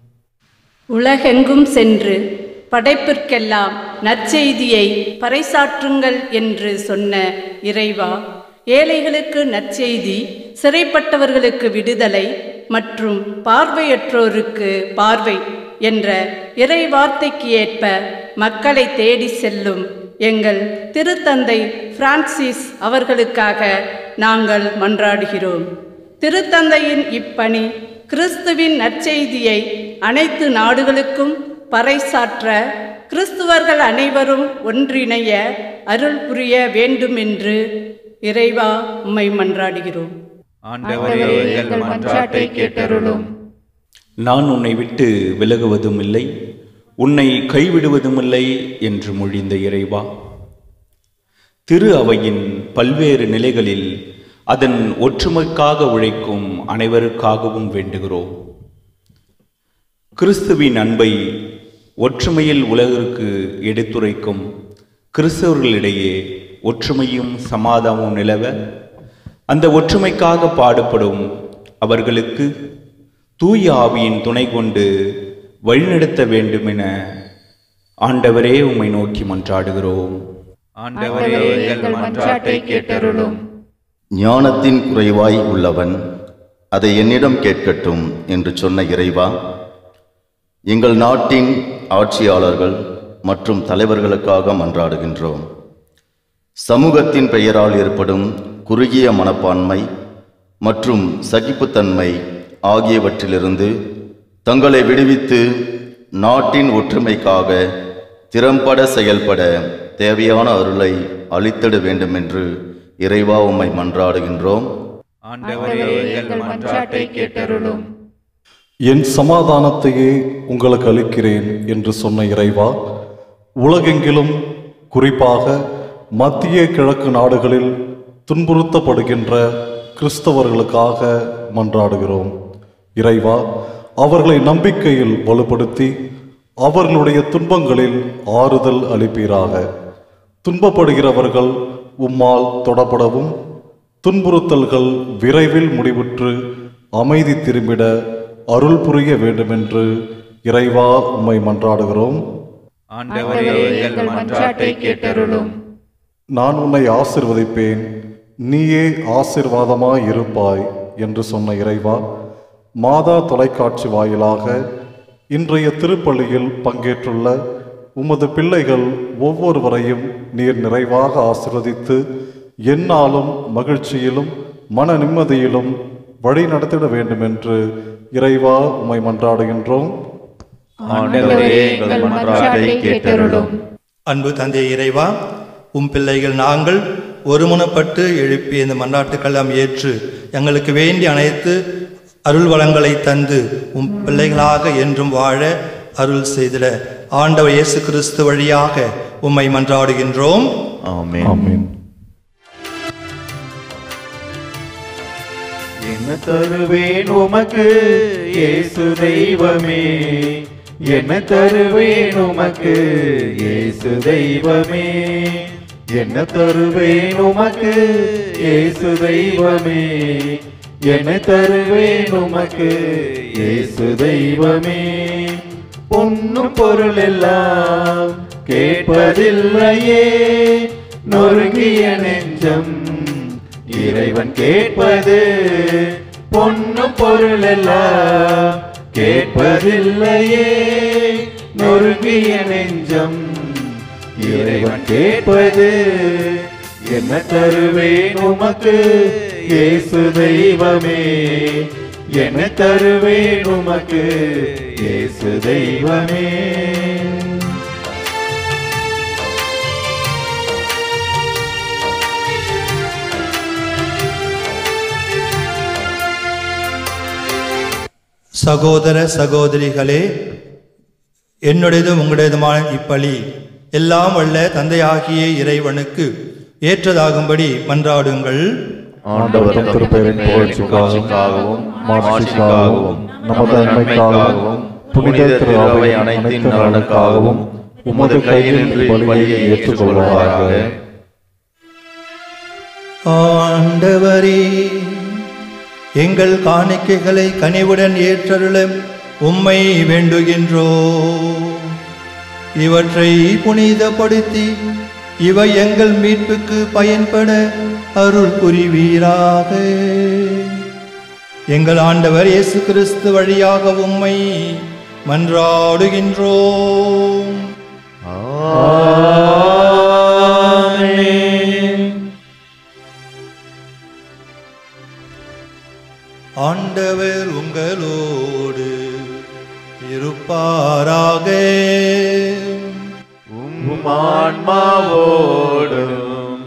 உலகெங்கும் சென்று படைப்பிற்கெல்லாம் நற்செய்தியை பறைசாற்றுங்கள் என்று சொன்ன இறைவா ஏழைகளுக்கு நற்செய்தி சிறைப்பட்டவர்களுக்கு விடுதலை மற்றும் பார்வையற்றோருக்கு பார்வை என்ற இறை வார்த்தைக்கு ஏற்ப மக்களை தேடி செல்லும் எங்கள் திருத்தந்தை பிரான்சிஸ் அவர்களுக்காக நாங்கள் மன்றாடுகிறோம் திருத்தந்தையின் இப்பணி கிறிஸ்துவின் நற்செய்தியை அனைத்து நாடுகளுக்கும் பறைசாற்ற கிறிஸ்துவர்கள் அனைவரும் ஒன்றிணைய அருள் புரிய வேண்டும் என்று இறைவா உம்மை மன்றாடுகிறோம் ஆண்டவரே எங்கள் மன்றாட்டை கேட்டருளும் நான் உன்னை விட்டு விலகுவதும் இல்லை உன்னை கைவிடுவதும் இல்லை என்று மொழிந்த இறைவா திரு அவையின் பல்வேறு நிலைகளில் அதன் ஒற்றுமைக்காக உழைக்கும் அனைவருக்காகவும் வேண்டுகிறோம் கிறிஸ்துவின் அன்பை ஒற்றுமையில் உலகிற்கு எடுத்துரைக்கும் கிறிஸ்தவர்களிடையே ஒற்றுமையும் சமாதானமும் நிலவ அந்த ஒற்றுமைக்காக பாடுபடும் அவர்களுக்கு தூய ஆவியின் துணை கொண்டு வழிநடத்த வேண்டுமென ஆண்டவரே உம்மை நோக்கி மன்றாடுகிறோம் ஆண்டவரே எங்கள் மன்றாட்டை கேட்டருளும் ஞானத்தின் குறைவாய் உள்ளவன் அதை என்னிடம் கேட்கட்டும் என்று சொன்ன இறைவா எங்கள் நாட்டின் ஆட்சியாளர்கள் மற்றும் தலைவர்களுக்காக மன்றாடுகின்றோம் சமூகத்தின் பெயரால் ஏற்படும் குறுகிய மனப்பான்மை மற்றும் சகிப்புத்தன்மை ஆகியவற்றிலிருந்து தங்களை விடுவித்து நாட்டின் ஒற்றுமைக்காக திறம்பட செயல்பட தேவையான அருளை அளித்திட வேண்டுமென்று இறைவா உம்மை மன்றாடுகின்றோம் ஆண்டவரே எங்கள் மன்றாட்டை கேட்டருளும் என் சமாதானத்தையே உங்களுக்கு அளிக்கிறேன் என்று சொன்ன இறைவா உலகெங்கிலும் குறிப்பாக மத்திய கிழக்கு நாடுகளில் துன்புறுத்தப்படுகின்ற கிறிஸ்தவர்களுக்காக மன்றாடுகிறோம் இறைவா அவர்களை நம்பிக்கையில் வலுப்படுத்தி அவர்களுடைய துன்பங்களில் ஆறுதல் அளிப்பீராக துன்பப்படுகிறவர்கள் உம்மால் தொடப்படவும் துன்புறுத்தல்கள் விரைவில் முடிவுற்று அமைதி திரும்பிட அருள் புரிய வேண்டுமென்று இறைவா உம்மை மன்றாடுகிறோம் ஆண்டவரே எங்கள் மன்றாட்டை கேட்டருளும் நான் உன்னை ஆசிர்வதிப்பேன் நீயே ஆசிர்வாதமாய் இருப்பாய் என்று சொன்ன இறைவா மாதா தொலைக்காட்சி வாயிலாக இன்றைய திருப்பலியில் பங்கேற்றுள்ள உமது பிள்ளைகள் ஒவ்வொருவரையும் நீர் நிறைவாக ஆசிர்வதித்து எந்நாளும் மகிழ்ச்சியிலும் மன நிம்மதியிலும் வழி நடத்திட வேண்டுமென்று இறைவா உம்மை மன்றாடுகின்றோம் ஆண்டவரே எங்கள் மன்றாட்டை கேட்டருளும் அன்பு தந்தை இறைவா உம் பிள்ளைகள் நாங்கள் ஒருமுனப்பட்டு எழுப்பிய இந்த மன்றாட்டுக்கெல்லாம் ஏற்று எங்களுக்கு வேண்டிய அனைத்து அருள் வளங்களை தந்து உம் பிள்ளைகளாக என்றும் வாழ அருள் செய்திட ஆண்டவர் இயேசு கிறிஸ்து வழியாக உம்மை மன்றாடுகின்றோம் ஆமென் ஆமென் என்ன தருவேன் உமக்கு இயேசு தெய்வமே என்ன தருவேன் உமக்கு இயேசு தெய்வமே என்ன தருவேன் உமக்கு இயேசு தெய்வமே என்ன தருவேன் உமக்கு இயேசு தெய்வமே பொன்னும் பொருள் எல்லாம் கேட்பதில்லையே நொறுங்கிய நெஞ்சம் இறைவன் கேட்பது பொன்னும் பொருள் எல்லாம் கேட்பதில்லையே நொறுங்கிய நெஞ்சம் இறைவன் கேட்பது என்ன தருவேன் உமக்கு இயேசு தெய்வமே என்ன தருவேன் உமக்கு இயேசு தெய்வமே சகோதர சகோதரிகளே என்னுடையதும் உங்களுடையதுமான இப்பலி எல்லாம் வல்ல தந்தையாகிய இறைவனுக்கு ஏற்றதாகும்படி மன்றாடுங்கள் ஆண்டவர் தம் திருப்பெயரின் புகழ்ச்சிக்காகவும் மாட்சிக்காகவும் நமது நன்மைக்காகவும் புனித திரு அவை அனைத்தின் நலனுக்காகவும் உமது கையில் பலியை ஏற்றுக்கொள்வாராக ஆண்டவரே எங்கள் காணிக்கைகளை கனிவுடன் ஏற்றருள உம்மை வேண்டுகின்றோ இவற்றை புனிதப்படுத்தி இவை எங்கள் மீட்புக்கு பயன்பட அருள் புரிவீராக எங்கள் ஆண்டவர் இயேசு கிறிஸ்து வழியாக உம்மை மன்றாடுகின்றோம் ஆண்டவர் உங்களோடு இருப்பாராக உம் ஆன்மாவோடும்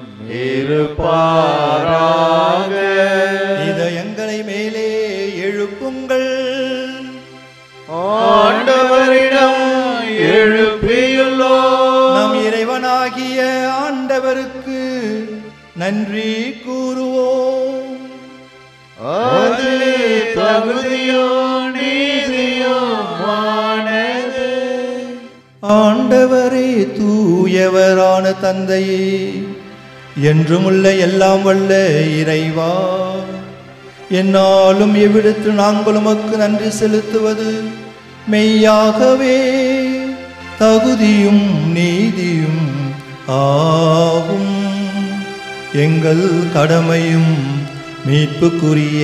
இருப்பாராக இதயங்களை மேலே எழுப்புங்கள் ஆண்டவரிடம் எழுப்பியுள்ளோ நம் இறைவனாகிய ஆண்டவருக்கு நன்றி கூறுவோம் அது தகுதியோ நீதியோமானது ஆண்டவரே தூயவரான தந்தையே என்றுமுள்ள எல்லாம் வல்ல இறைவா என்னாலும் எவ்விடத்து நாங்கள் உமக்கு நன்றி செலுத்துவது மெய்யாகவே தகுதியும் நீதியும் ஆகும் எங்கள் கடமையும் மீட்புக்குரிய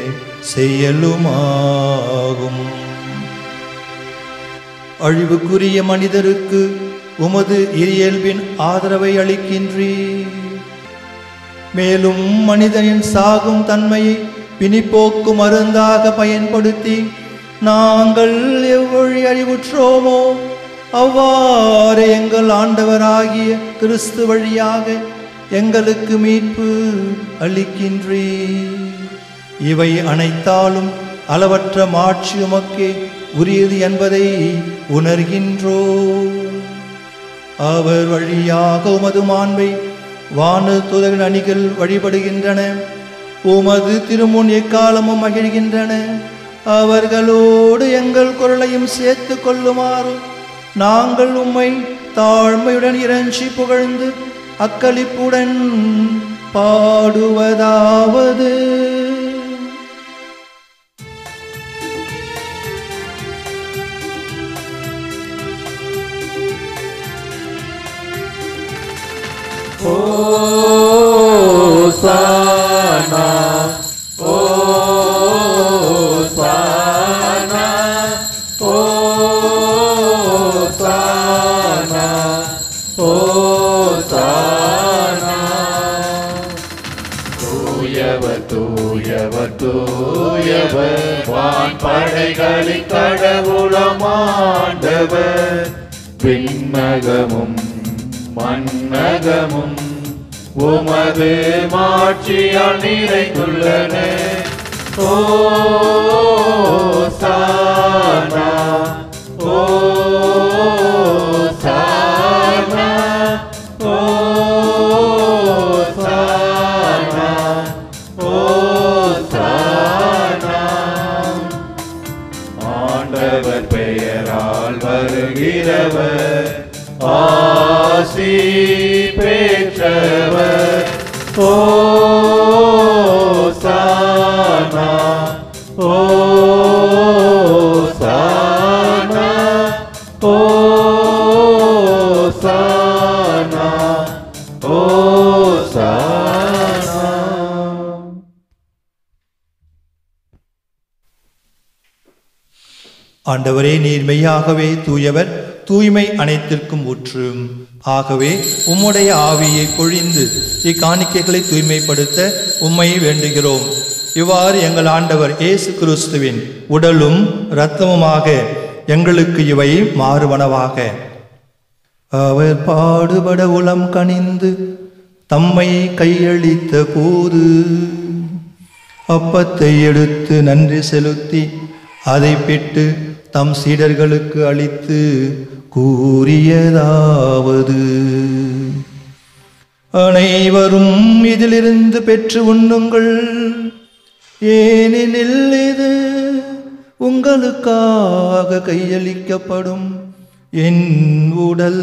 செயலுமாகும் அழிவுக்குரிய மனிதருக்கு உமது இயல்பின் ஆதரவை அளிக்கின்றீர் மேலும் மனிதனின் சாகும் தன்மையை பிணிப்போக்கு மருந்தாக பயன்படுத்தி நாங்கள் எவ்வழி அறிவுற்றோமோ அவ்வாறு எங்கள் ஆண்டவராகிய கிறிஸ்து வழியாக எங்களுக்கு மீட்பு அளிக்கின்றீர் இவை அனைத்தாலும் அளவற்ற மாட்சி உமக்கே உரியது என்பதை உணர்கின்றோ அவர் வழியாக உமது மாண்பை வான துதகன் அணிகள் வழிபடுகின்றன உமது திருமுன் எக்காலமும் மகிழ்கின்றன அவர்களோடு எங்கள் குரலையும் சேர்த்து கொள்ளுமாறு நாங்கள் உம்மை தாழ்மையுடன் இறைஞ்சி புகழ்ந்து அக்களிப்புடன் பாடுவதாவது ஓசானா ஓசானா ஓசானா ஓசானா தூயவர் தூயவர் தூயவர் வான் படைகளின் கடவுளமாண்டவர் விண்ணகமும் மன்னகமும் உமது மாட்சியால் நிறைந்துள்ளன ஓ சானா ஓ சானா ஓ சானா ஓ சானா ஆண்டவர் பெயரால் வருகிறவர் ஆசி பெற்றவர் ஓ சானா ஓ சானா ஓ சானா ஓ சானா ஆண்டவரே நீர் மெய்யாகவே தூயவர் தூய்மை அனைத்திற்கும் ஊற்றும் ஆகவே உம்முடைய ஆவியை பொழிந்து இக்காணிக்கைகளை தூய்மைப்படுத்த உம்மை வேண்டுகிறோம் இவ்வாறு எங்கள் ஆண்டவர் இயேசு கிறிஸ்துவின் உடலும் இரத்தமுமாக எங்களுக்கு இவை மாறுவனவாக அவர் பாடுபட உளம் கனிந்து தம்மை கையளித்த போது அப்பத்தை எடுத்து நன்றி செலுத்தி அதை பிட்டு தம் சீடர்களுக்கு அளித்து கூறியதாவது அனைவரும் இதிலிருந்து பெற்று உண்ணுங்கள் ஏனெனில் இது உங்களுக்காக கையளிக்கப்படும் என் உடல்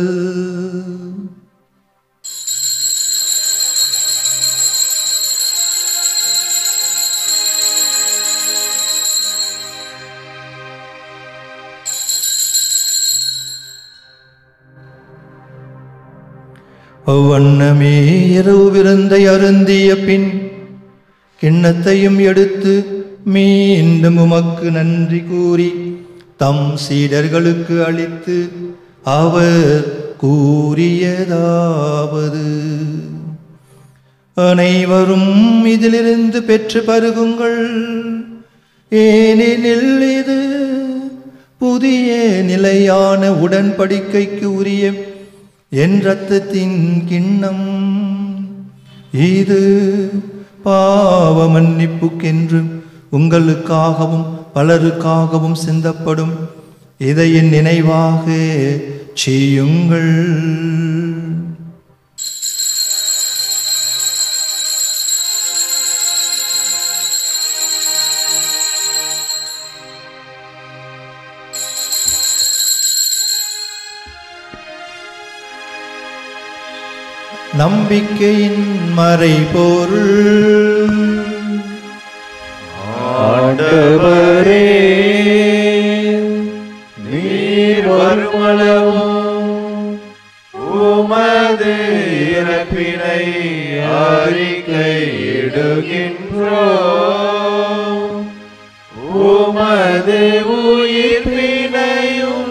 அவ்வண்ணமே இரவு விருந்தை அருந்திய பின் கிண்ணத்தையும் எடுத்து மீண்டும் உமக்கு நன்றி கூறி தம் சீடர்களுக்கு அளித்து அவர் கூறியதாவது அனைவரும் இதிலிருந்து பெற்று பருகுங்கள் ஏனெனில் இது புதிய நிலையான உடன்படிக்கைக்கு உரிய என் இரத்தத்தின் கிண்ணம் இது பாவ மன்னிப்புக்கென்று உங்களுக்காகவும் பலருக்காகவும் சிந்தப்படும் இதை என் நினைவாக செய்யுங்கள் நம்பிக்கையின் மறைபொருள் ஆண்டவரே நீர் வருமளவும் உமது இறப்பினை அறிக்கையிடுகின்றோம் உமது உயிர்ப்பினையும்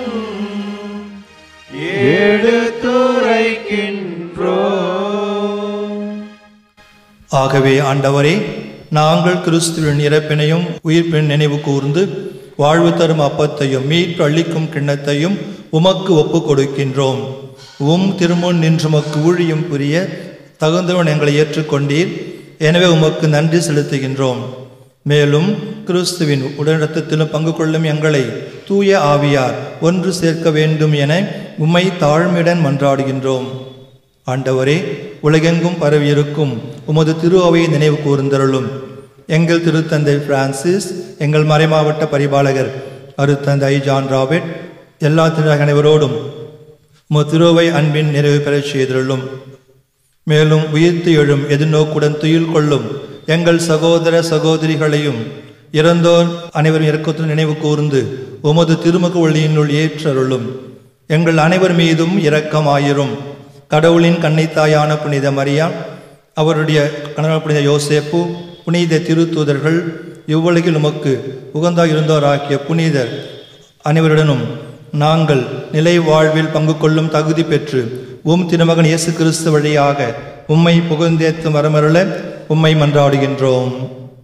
எடுத்துரைக்கின்றோம் ஆகவே ஆண்டவரே நாங்கள் கிறிஸ்துவின் இறப்பினையும் உயிர்ப்பின் நினைவு கூர்ந்து வாழ்வு தரும் அப்பத்தையும் மீட்பு அளிக்கும் கிண்ணத்தையும் உமக்கு ஒப்புக் கொடுக்கின்றோம் உம் திருமுன் நின்று உமக்கு ஊழியம் புரிய தகுந்தவன் எங்களை ஏற்றுக்கொண்டீர் எனவே உமக்கு நன்றி செலுத்துகின்றோம் மேலும் கிறிஸ்துவின் உடனத்திலும் பங்கு கொள்ளும் எங்களை தூய ஆவியார் ஒன்று சேர்க்க வேண்டும் என உம்மை தாழ்மையுடன் மன்றாடுகின்றோம் ஆண்டவரே உலகெங்கும் பரவியிருக்கும் உமது திரு அவையை நினைவு கூர்ந்தருளும் எங்கள் திருத்தந்தை பிரான்சிஸ் எங்கள் மறைமாவட்ட பரிபாலகர் அருத்தந்தை ஜான் ராபர்ட் எல்லா திரு அனைவரோடும் உமது திருவை அன்பின் நிறைவு பெறச் செய்தருளும் மேலும் உயிர்த்து எழும் எதிர்நோக்குடன் துயில் கொள்ளும் எங்கள் சகோதர சகோதரிகளையும் இறந்தோர் அனைவரும் இறக்கத்துடன் நினைவு கூர்ந்து உமது திருமுக ஒளியினுள் ஏற்றருளும் எங்கள் அனைவர் மீதும் இரக்கமாயிரும் கடவுளின் கன்னித்தாயான புனித மரியா அவருடைய கணவர் புனித யோசேப்பு புனித திருத்தூதர்கள் இவ்வுலகில் உமக்கு உகந்தாய் இருந்தோராகிய புனிதர் அனைவருடனும் நாங்கள் நிலை வாழ்வில் பங்கு கொள்ளும் தகுதி பெற்று உம் திருமகன் இயேசு கிறிஸ்து வழியாக உம்மை புகழ்ந்தேத்து வரமருள உம்மை மன்றாடுகின்றோம்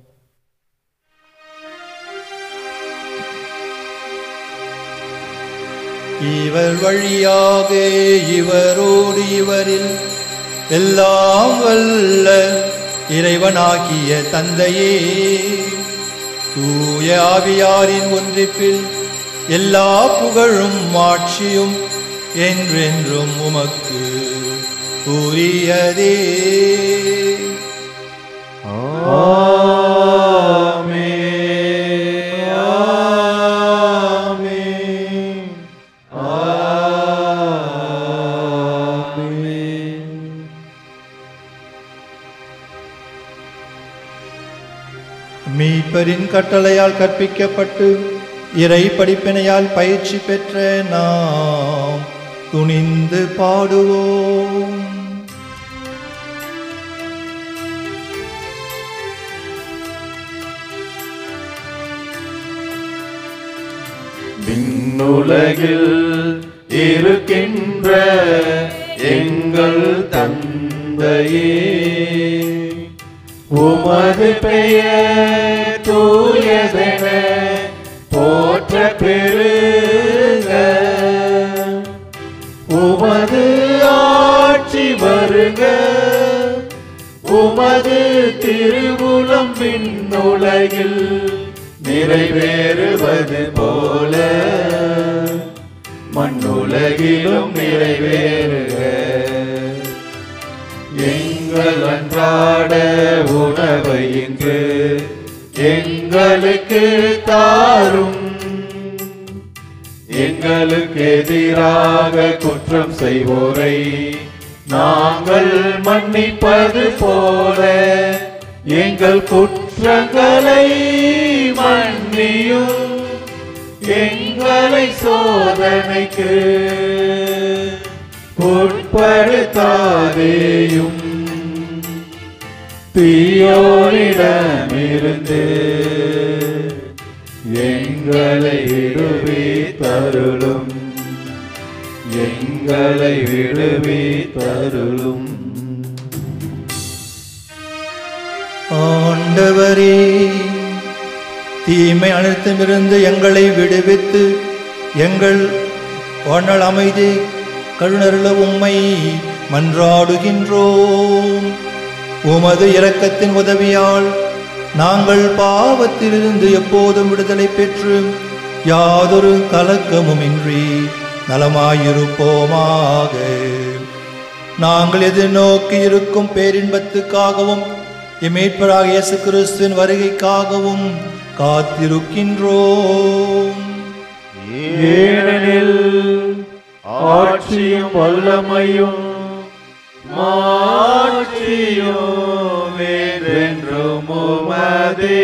இவர் வழியாக இவரோடு இவரில் எல்லாம் வல்ல இறைவனாகிய தந்தையே தூய ஆவியாரின் ஒன்றிப்பில் எல்லா புகழும் மாட்சியும் என்றென்றும் உமக்கு உரியதே மீட்பரின் கட்டளையால் கற்பிக்கப்பட்டு இறை படிப்பினையால் பயிற்சி பெற்ற நாம் துணிந்து பாடுவோம் விண்ணுலகில் இருக்கின்ற எங்கள் தந்தையே உமது பெயர் தூயதென போற்ற பெருக உமது ஆட்சி வருக உமது திருவுளம் விண்ணுலகில் நிறைவேறுவது போல மண்ணுலகிலும் நிறைவேறுக எங்கள் அன்றாட உணவை இன்று எங்களுக்கு தாரும் எங்களுக்கு எதிராக குற்றம் செய்வோரை நாங்கள் மன்னிப்பது போல எங்கள் குற்றங்களை மன்னியும் எங்களை சோதனைக்கு உட்படுத்தாதேயும் தீயோரிடமிருந்து எங்களை விடுவி தருளும் எங்களை விடுவி தருளும் ஆண்டவரே தீமை அனைத்துமிருந்து எங்களை விடுவித்து எங்கள் வாழ்நாள் அமைதி கருணருள உம்மை மன்றாடுகின்றோம் உமது இரக்கத்தின் உதவியால் நாங்கள் பாவத்திலிருந்து எப்போதும் விடுதலை பெற்று யாதொரு கலக்கமுமின்றி நலமாயிருப்போமாக நாங்கள் எதிர்நோக்கி இருக்கும் பேரின்பத்துக்காகவும் இமீட்பராக இயேசு கிறிஸ்துவின் வருகைக்காகவும் காத்திருக்கின்றோம் ஏனெனில் ஆட்சியும் வல்லமையும் மாட்சியும் என்றென்றும் உமதே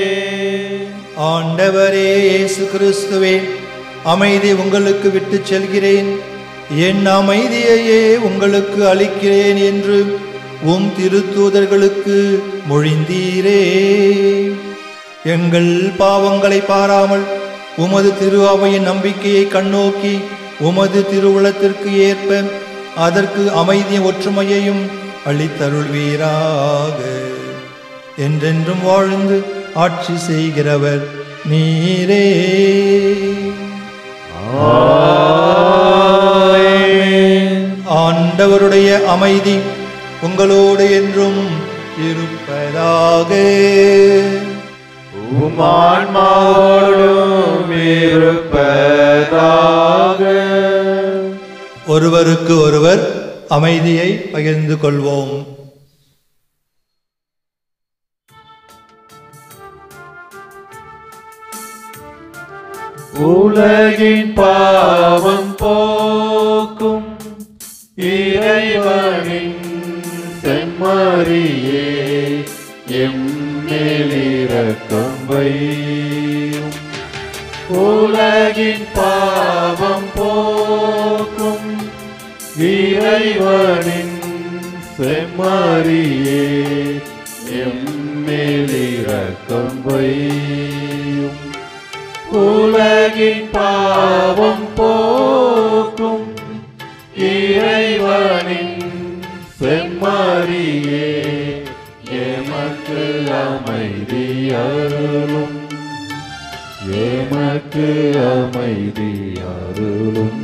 ஆண்டவரே இயேசு கிறிஸ்துவே அமைதி உங்களுக்கு விட்டுச் செல்கிறேன் என் அமைதியையே உங்களுக்கு அளிக்கிறேன் என்று உம் திருத்தூதர்களுக்கு மொழிந்தீரே எங்கள் பாவங்களை பாராமல் உமது திரு அவையின் நம்பிக்கையை கண்ணோக்கி உமது திருவுளத்திற்கு ஏற்ப அதற்கு அமைதியும் ஒற்றுமையையும் அளித்தருள்வீராக என்றென்றும் வாழ்ந்து ஆட்சி செய்கிறவர் நீரே ஆண்டவருடைய அமைதி உங்களோடு என்றும் இருப்பதாக உமான்மாவோடும் இருப்பதாக ஒருவருக்கு ஒருவர் அமைதியை பகிர்ந்து கொள்வோம் உலகின் பாவம் போக்கும் இறைவனின் செம்மறியே எம்மேலிரக்கம் வையும் உலகின் பாவம் போக்கும் இறைவனின் செம்மறியே எம்மேலிரக்கம் வையும் உலகின் பாவம் போக்கும் இறைவனின் செம்மறியே எமக்கு அமைதி அருளும் எமக்கு அமைதி அருளும்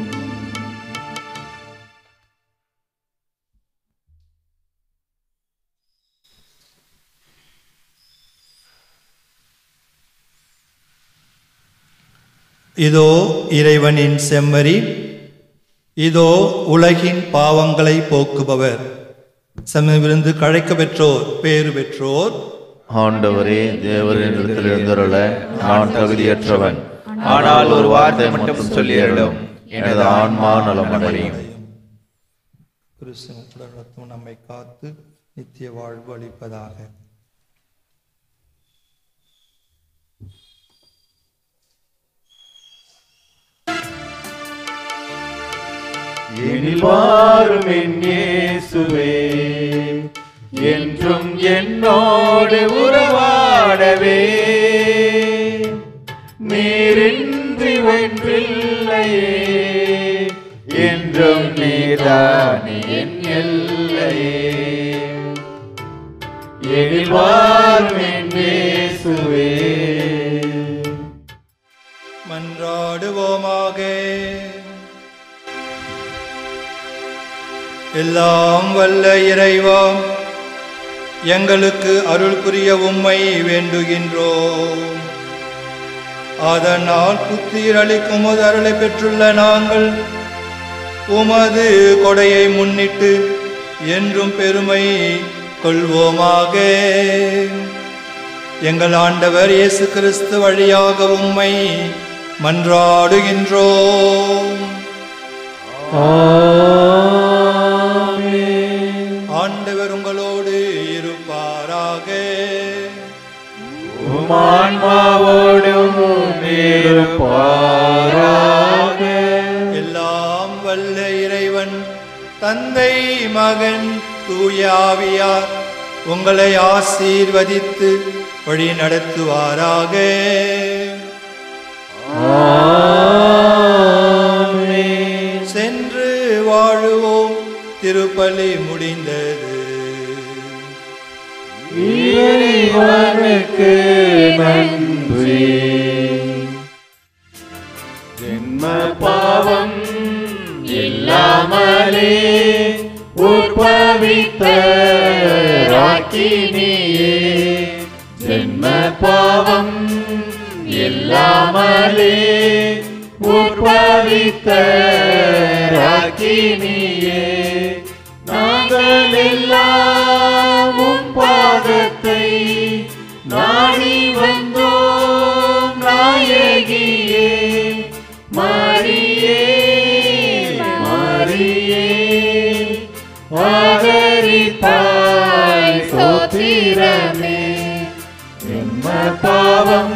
இதோ இறைவனின் செம்மறி இதோ உலகின் பாவங்களை போக்குபவர் செம்மவிருந்து கழைக்க பெற்றோர் பேறு பெற்றோர் ஆண்டவரே தேவரிடத்தில் இருந்தருள நான் தகுதியற்றவன் ஆனால் ஒரு வார்த்தை மட்டும் சொல்லியருளும் எனது ஆன்மா நலமடையும் கிறிஸ்துவின் உடல் ரத்தம் நம்மை காத்து நித்திய வாழ்வு அளிப்பதாக எனில் வாரும் என் இயேசுவே என்றும் என்னோடு உறவாடவே நீரின்றி ஒன்றில்லையே என்றும் நீதானே என் எல்லையே எனில் வாரும் என் இயேசுவே மன்றாடுவோமாக எல்லாம் வல்ல இறைவா எங்களுக்கு அருள் புரிய உம்மை வேண்டுகின்றோம் அதனால் புத்துயிர் அளிக்கும் உமது அருளை பெற்றுள்ள நாங்கள் உமது கொடையை முன்னிட்டு என்றும் பெருமை கொள்வோமாக எங்கள் ஆண்டவர் இயேசு கிறிஸ்து வழியாக உம்மை மன்றாடுகின்றோம் ஆண்டவர் உங்களோடு இருப்பாராக உமான்மாவோடும் இருப்பாராக எல்லாம் வல்ல இறைவன் தந்தை மகன் தூயாவியார் உங்களை ஆசீர்வதித்து வழி நடத்துவாராக சென்று வாழுவோம் திருப்பலி முடிந்தது இறைவனுக்கு நன்றி ஜென்ம பாவம் இல்லாமலே உற்பவித்த ராக்கினியே ஜென்ம பாவம் இல்லாமலே உற்பவித்த ராக்கினியே நாங்கள் எல்லாம் உம் பாதத்தை நாடி வந்தோம் நாயகியே மாரியே மாரியே ஆதரித்தாய் சோத்திரமே எம்ம பாவம்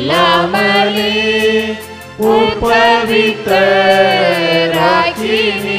இல்லாமலே உற்பவித்த ராக்கினி